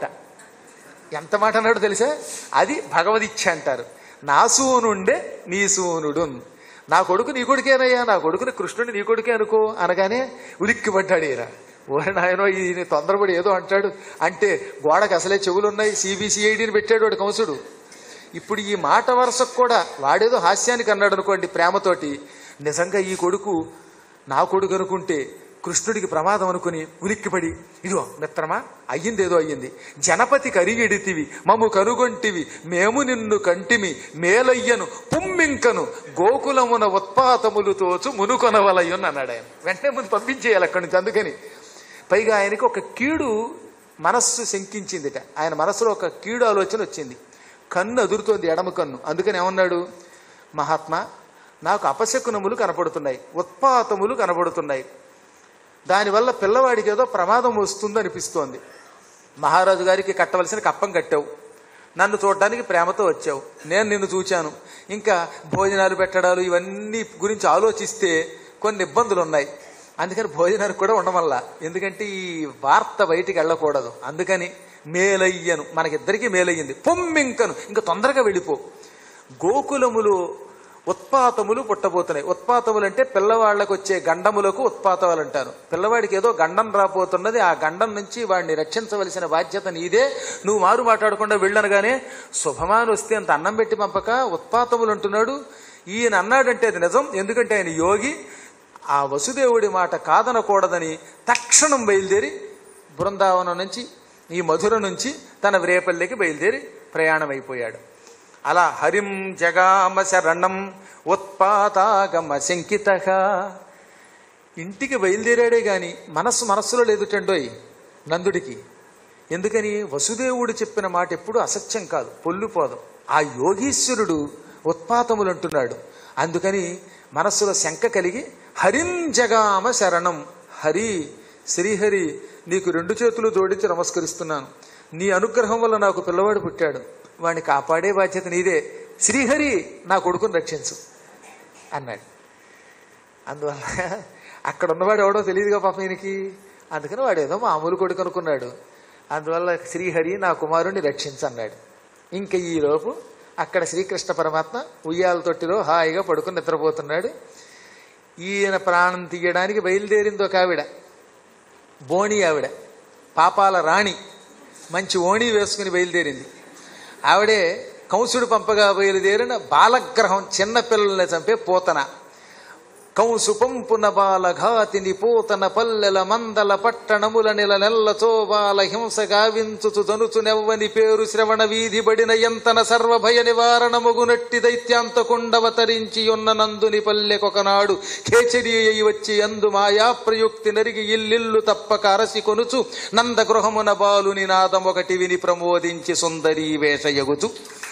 ఎంత మాట అన్నాడు తెలుసా అది భగవదిచ్ఛ అంటారు నా సూనుండే నీ సూనుడు నా కొడుకు నీ కొడుకేనయ్యా నా కొడుకుని కృష్ణుని నీ కొడుకే అనుకో అనగానే ఉలిక్కి పడ్డాడు ఈయన ఓరి నాయనో ఈయన తొందరపడి ఏదో అంటాడు అంటే గోడకు అసలే చెవులున్నాయి సిబిసిఐడిని పెట్టాడు వాడు కంసుడు ఇప్పుడు ఈ మాట వరుసకు కూడా వాడేదో హాస్యానికి అన్నాడు అనుకోండి ప్రేమతోటి నిజంగా ఈ కొడుకు నా కొడుకు అనుకుంటే కృష్ణుడికి ప్రమాదం అనుకుని ఉలిక్కిపడి ఇదిగో మిత్రమా అయ్యిందేదో అయ్యింది జనపతి కరిగిడితివి మమ్ము కనుగొంటివి మేము నిన్ను కంటిమి మేలయ్యను పుమ్మింకను గోకులమున ఉత్పాతములు తోచు మునుకొనవలయ్యను అన్నాడు ఆయన వెంటనే ముందు పంపించేయాలి అక్కడి నుంచి అందుకని పైగా ఆయనకి ఒక కీడు మనస్సు శంకించిందిట ఆయన మనసులో ఒక కీడు ఆలోచన వచ్చింది కన్ను అదురుతోంది ఎడమ కన్ను అందుకని ఏమన్నాడు మహాత్మా నాకు అపశకునములు కనపడుతున్నాయి ఉత్పాతములు కనపడుతున్నాయి దానివల్ల పిల్లవాడికి ఏదో ప్రమాదం వస్తుంది అనిపిస్తోంది మహారాజు గారికి కట్టవలసిన కప్పం కట్టావు నన్ను చూడడానికి ప్రేమతో వచ్చావు నేను నిన్ను చూచాను ఇంకా భోజనాలు పెట్టడాలు ఇవన్నీ గురించి ఆలోచిస్తే కొన్ని ఇబ్బందులు ఉన్నాయి అందుకని భోజనానికి కూడా ఉండమల్ల ఎందుకంటే ఈ వార్త బయటికి వెళ్ళకూడదు అందుకని మేలయ్యను మనకిద్దరికీ మేలయ్యింది పొమ్మింకను ఇంకా తొందరగా వెళ్ళిపో గోకులములు ఉత్పాతములు పుట్టబోతున్నాయి ఉత్పాతములు అంటే పిల్లవాళ్ళకు వచ్చే గండములకు ఉత్పాతాలు అంటారు పిల్లవాడికి ఏదో గండం రాబోతున్నది ఆ గండం నుంచి వాడిని రక్షించవలసిన బాధ్యత నీదే నువ్వు మారు మాట్లాడకుండా వెళ్ళనగానే శుభమాని వస్తే అంత అన్నం పెట్టి పంపక ఉత్పాతములు అంటున్నాడు ఈయన అన్నాడంటే అది నిజం ఎందుకంటే ఆయన యోగి ఆ వసుదేవుడి మాట కాదనకూడదని తక్షణం బయలుదేరి బృందావనం నుంచి ఈ మధుర నుంచి తన వ్రేపల్లికి బయలుదేరి ప్రయాణం అయిపోయాడు అలా హరిం జగామ శరణం ఉత్పాతాగమ శంకిత ఇంటికి బయలుదేరాడే గాని మనస్సు మనస్సులో లేదుటండోయ్ నందుడికి ఎందుకని వసుదేవుడు చెప్పిన మాట ఎప్పుడు అసత్యం కాదు పొల్లుపోదం ఆ యోగీశ్వరుడు ఉత్పాతములు అంటున్నాడు అందుకని మనస్సులో శంక కలిగి హరిం జగామ శరణం హరి శ్రీహరి నీకు రెండు చేతులు జోడించి నమస్కరిస్తున్నాను నీ అనుగ్రహం వల్ల నాకు పిల్లవాడు పుట్టాడు వాడిని కాపాడే బాధ్యత నీదే శ్రీహరి నా కొడుకుని రక్షించు అన్నాడు అందువల్ల అక్కడ ఉన్నవాడు ఎవడో తెలియదుగా పాపం ఈయనకి అందుకని వాడు ఏదో మామూలు కొడుకు అనుకున్నాడు అందువల్ల శ్రీహరి నా కుమారుణ్ణి రక్షించన్నాడు ఇంకా ఈలోపు అక్కడ శ్రీకృష్ణ పరమాత్మ ఉయ్యాల తొట్టిలో హాయిగా పడుకుని నిద్రపోతున్నాడు ఈయన ప్రాణం తీయడానికి బయలుదేరింది ఒక ఆవిడ బోణి ఆవిడ పాపాల రాణి మంచి ఓణి వేసుకుని బయలుదేరింది ఆవిడే కంసుడు పంపగా బయలుదేరిన బాలగ్రహం చిన్న పిల్లల్ని చంపే పోతన కంసు పంపున బాలఘాతిని పూతన పల్లెల మందల పట్టణముల నెల నెల్లతో బాల హింస గావించుచు దనుచు నెవ్వని పేరు శ్రవణ వీధి బడిన ఎంతన సర్వభయ నివారణముగునట్టి దైత్యాంతకుండవతరించి ఉన్న నందుని పల్లెకొకనాడు ఖేచరి అయి వచ్చి అందు మాయా ప్రయుక్తి నరిగి ఇల్లిల్లు తప్పక అరసి కొనుచు నందగృహమున బాలుని నాదం ఒకటి విని ప్రమోదించి సుందరీ వేషయగుచు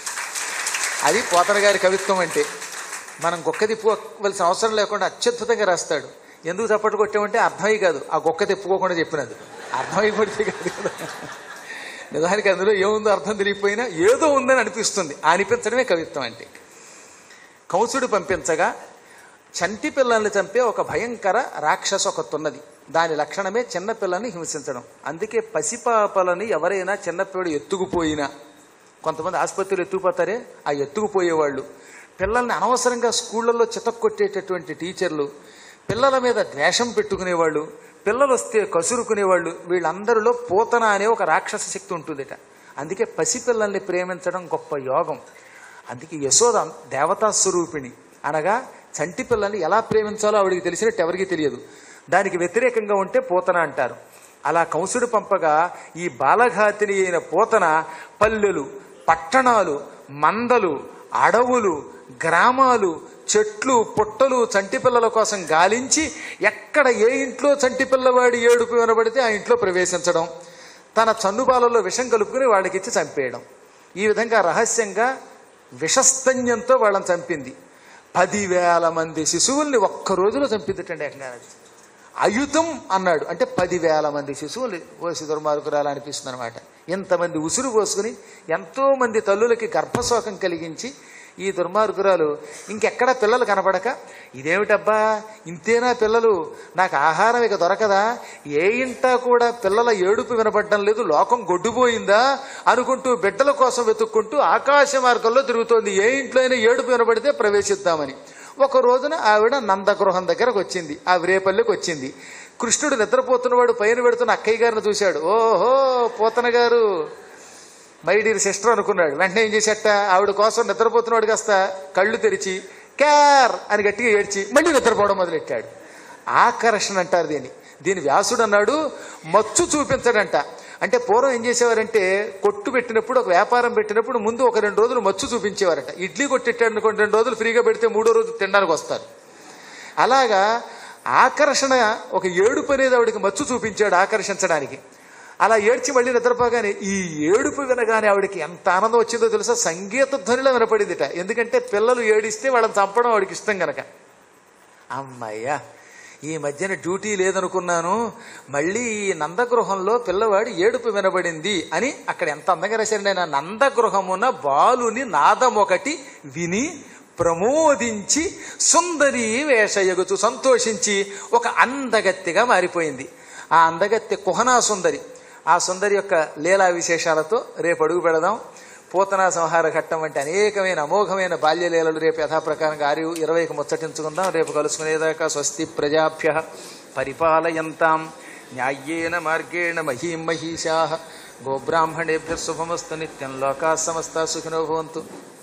అది పోతన గారి కవిత్వం అంటే మనం గొక్క తిప్పుకోవలసిన అవసరం లేకుండా అత్యద్భుతంగా రాస్తాడు ఎందుకు చప్పట్లు కొట్టామంటే అర్థమై కాదు ఆ గొక్క తిప్పుకోకుండా చెప్పినది అర్థమైపోతే కాదు కదా నిజానికి అందులో ఏముందో అర్థం తెలియకపోయినా ఏదో ఉందని అనిపిస్తుంది ఆ అనిపించడమే కవిత్వం అంటే కంసుడు పంపించగా చంటి పిల్లల్ని చంపే ఒక భయంకర రాక్షస ఒకతున్నది దాని లక్షణమే చిన్నపిల్లల్ని హింసించడం అందుకే పసిపాపలని ఎవరైనా చిన్నపిల్లడు ఎత్తుకుపోయినా కొంతమంది ఆసుపత్రులు ఎత్తుకుపోతారే ఆ ఎత్తుకుపోయేవాళ్ళు పిల్లల్ని అనవసరంగా స్కూళ్ళల్లో చితక్కొట్టేటటువంటి టీచర్లు పిల్లల మీద ద్వేషం పెట్టుకునేవాళ్ళు పిల్లలు వస్తే కసురుకునేవాళ్ళు వీళ్ళందరిలో పూతన అనే ఒక రాక్షస శక్తి ఉంటుందిట అందుకే పసిపిల్లల్ని ప్రేమించడం గొప్ప యోగం అందుకే యశోద దేవతా స్వరూపిణి అనగా చంటి పిల్లల్ని ఎలా ప్రేమించాలో ఆవిడికి తెలిసినట్టు ఎవరికీ తెలియదు దానికి వ్యతిరేకంగా ఉంటే పూతన అంటారు అలా కంసుడు పంపగా ఈ బాలఘాతిని అయిన పూతన పల్లెలు పట్టణాలు మందలు అడవులు గ్రామాలు చెట్లు పుట్టలు చంటి పిల్లల కోసం గాలించి ఎక్కడ ఏ ఇంట్లో చంటి పిల్లవాడి ఏడుపు వినబడితే ఆ ఇంట్లో ప్రవేశించడం తన చన్నుబాలలో విషం కలుపుకుని వాళ్ళకిచ్చి చంపేయడం ఈ విధంగా రహస్యంగా విషస్తన్యంతో వాళ్ళని చంపింది పదివేల మంది శిశువుల్ని ఒక్క రోజులో చంపిందిటండి ఏకంగా అది. అయుతం అన్నాడు అంటే పదివేల మంది శిశువులు పోసి దుర్మార్గురాలు అనిపిస్తుంది అనమాట ఇంతమంది ఉసురు పోసుకుని ఎంతో మంది తల్లులకి గర్భశోకం కలిగించి ఈ దుర్మార్గురాలు ఇంకెక్కడ పిల్లలు కనపడక ఇదేమిటబ్బా ఇంతేనా పిల్లలు నాకు ఆహారం ఇక దొరకదా ఏ ఇంటా కూడా పిల్లల ఏడుపు వినపడడం లేదు లోకం గొడ్డుపోయిందా అనుకుంటూ బిడ్డల కోసం వెతుక్కుంటూ ఆకాశ మార్గంలో తిరుగుతోంది ఏ ఇంట్లో అయినా ఏడుపు వినపడితే ప్రవేశిద్దామని ఒక రోజున ఆవిడ నందగృహం దగ్గరకు వచ్చింది ఆ విరేపల్లికి వచ్చింది కృష్ణుడు నిద్రపోతున్నవాడు పైన పెడుతున్న అక్కయ్య గారిని చూశాడు ఓహో పోతన గారు మై డియర్ సిస్టర్ అనుకున్నాడు వెంటనే ఏం చేసేట ఆవిడ కోసం నిద్రపోతున్నవాడు కాస్త కళ్ళు తెరిచి క్యార్ అని గట్టిగా ఏడ్చి మళ్ళీ నిద్రపోవడం మొదలెట్టాడు ఆకర్షణ అంటారు దీన్ని దీని వ్యాసుడు అన్నాడు మచ్చు చూపించడంట అంటే పూర్వం ఏం చేసేవారంటే కొట్టు పెట్టినప్పుడు ఒక వ్యాపారం పెట్టినప్పుడు ముందు ఒక రెండు రోజులు మచ్చు చూపించేవారట ఇడ్లీ కొట్టెట్టాడు అనుకోండి రెండు రోజులు ఫ్రీగా పెడితే మూడో రోజు తినడానికి వస్తారు అలాగా ఆకర్షణ ఒక ఏడుపు అనేది ఆవిడకి మచ్చు చూపించాడు ఆకర్షించడానికి అలా ఏడ్చి మళ్ళీ నిద్రపోగానే ఈ ఏడుపు వినగానే ఆవిడకి ఎంత ఆనందం వచ్చిందో తెలుసా సంగీత ధ్వనిలో వినపడిందిట ఎందుకంటే పిల్లలు ఏడిస్తే వాళ్ళని చంపడం ఆవిడకి ఇష్టం గనక అమ్మయ్యా ఈ మధ్యన డ్యూటీ లేదనుకున్నాను మళ్ళీ ఈ నందగృహంలో పిల్లవాడి ఏడుపు వినబడింది అని అక్కడ ఎంత అందంగా రాశారండి ఆయన నందగృహమున బాలుని నాదం ఒకటి విని ప్రమోదించి సుందరి వేషయగుచు సంతోషించి ఒక అందగత్తిగా మారిపోయింది ఆ అందగత్తె కుహనా సుందరి ఆ సుందరి యొక్క లీలా విశేషాలతో రేపు అడుగు పెడదాం పూతనా సంహార ఘట్టం వంటి అనేకమైన అమోఘమైన బాల్యలీలలు రేపు యథాప్రకారంగా ఆరు ఇరవైకి ముచ్చటించుకుందాం రేపు కలుసుకునేదాకా స్వస్తి ప్రజాభ్య పరిపాలయంతాం న్యాయ్యేన మార్గేణ మహీం మహిషా గోబ్రాహ్మణేభ్య శుభమస్తు నిత్యం లోకా సమస్త సుఖినో భవంతు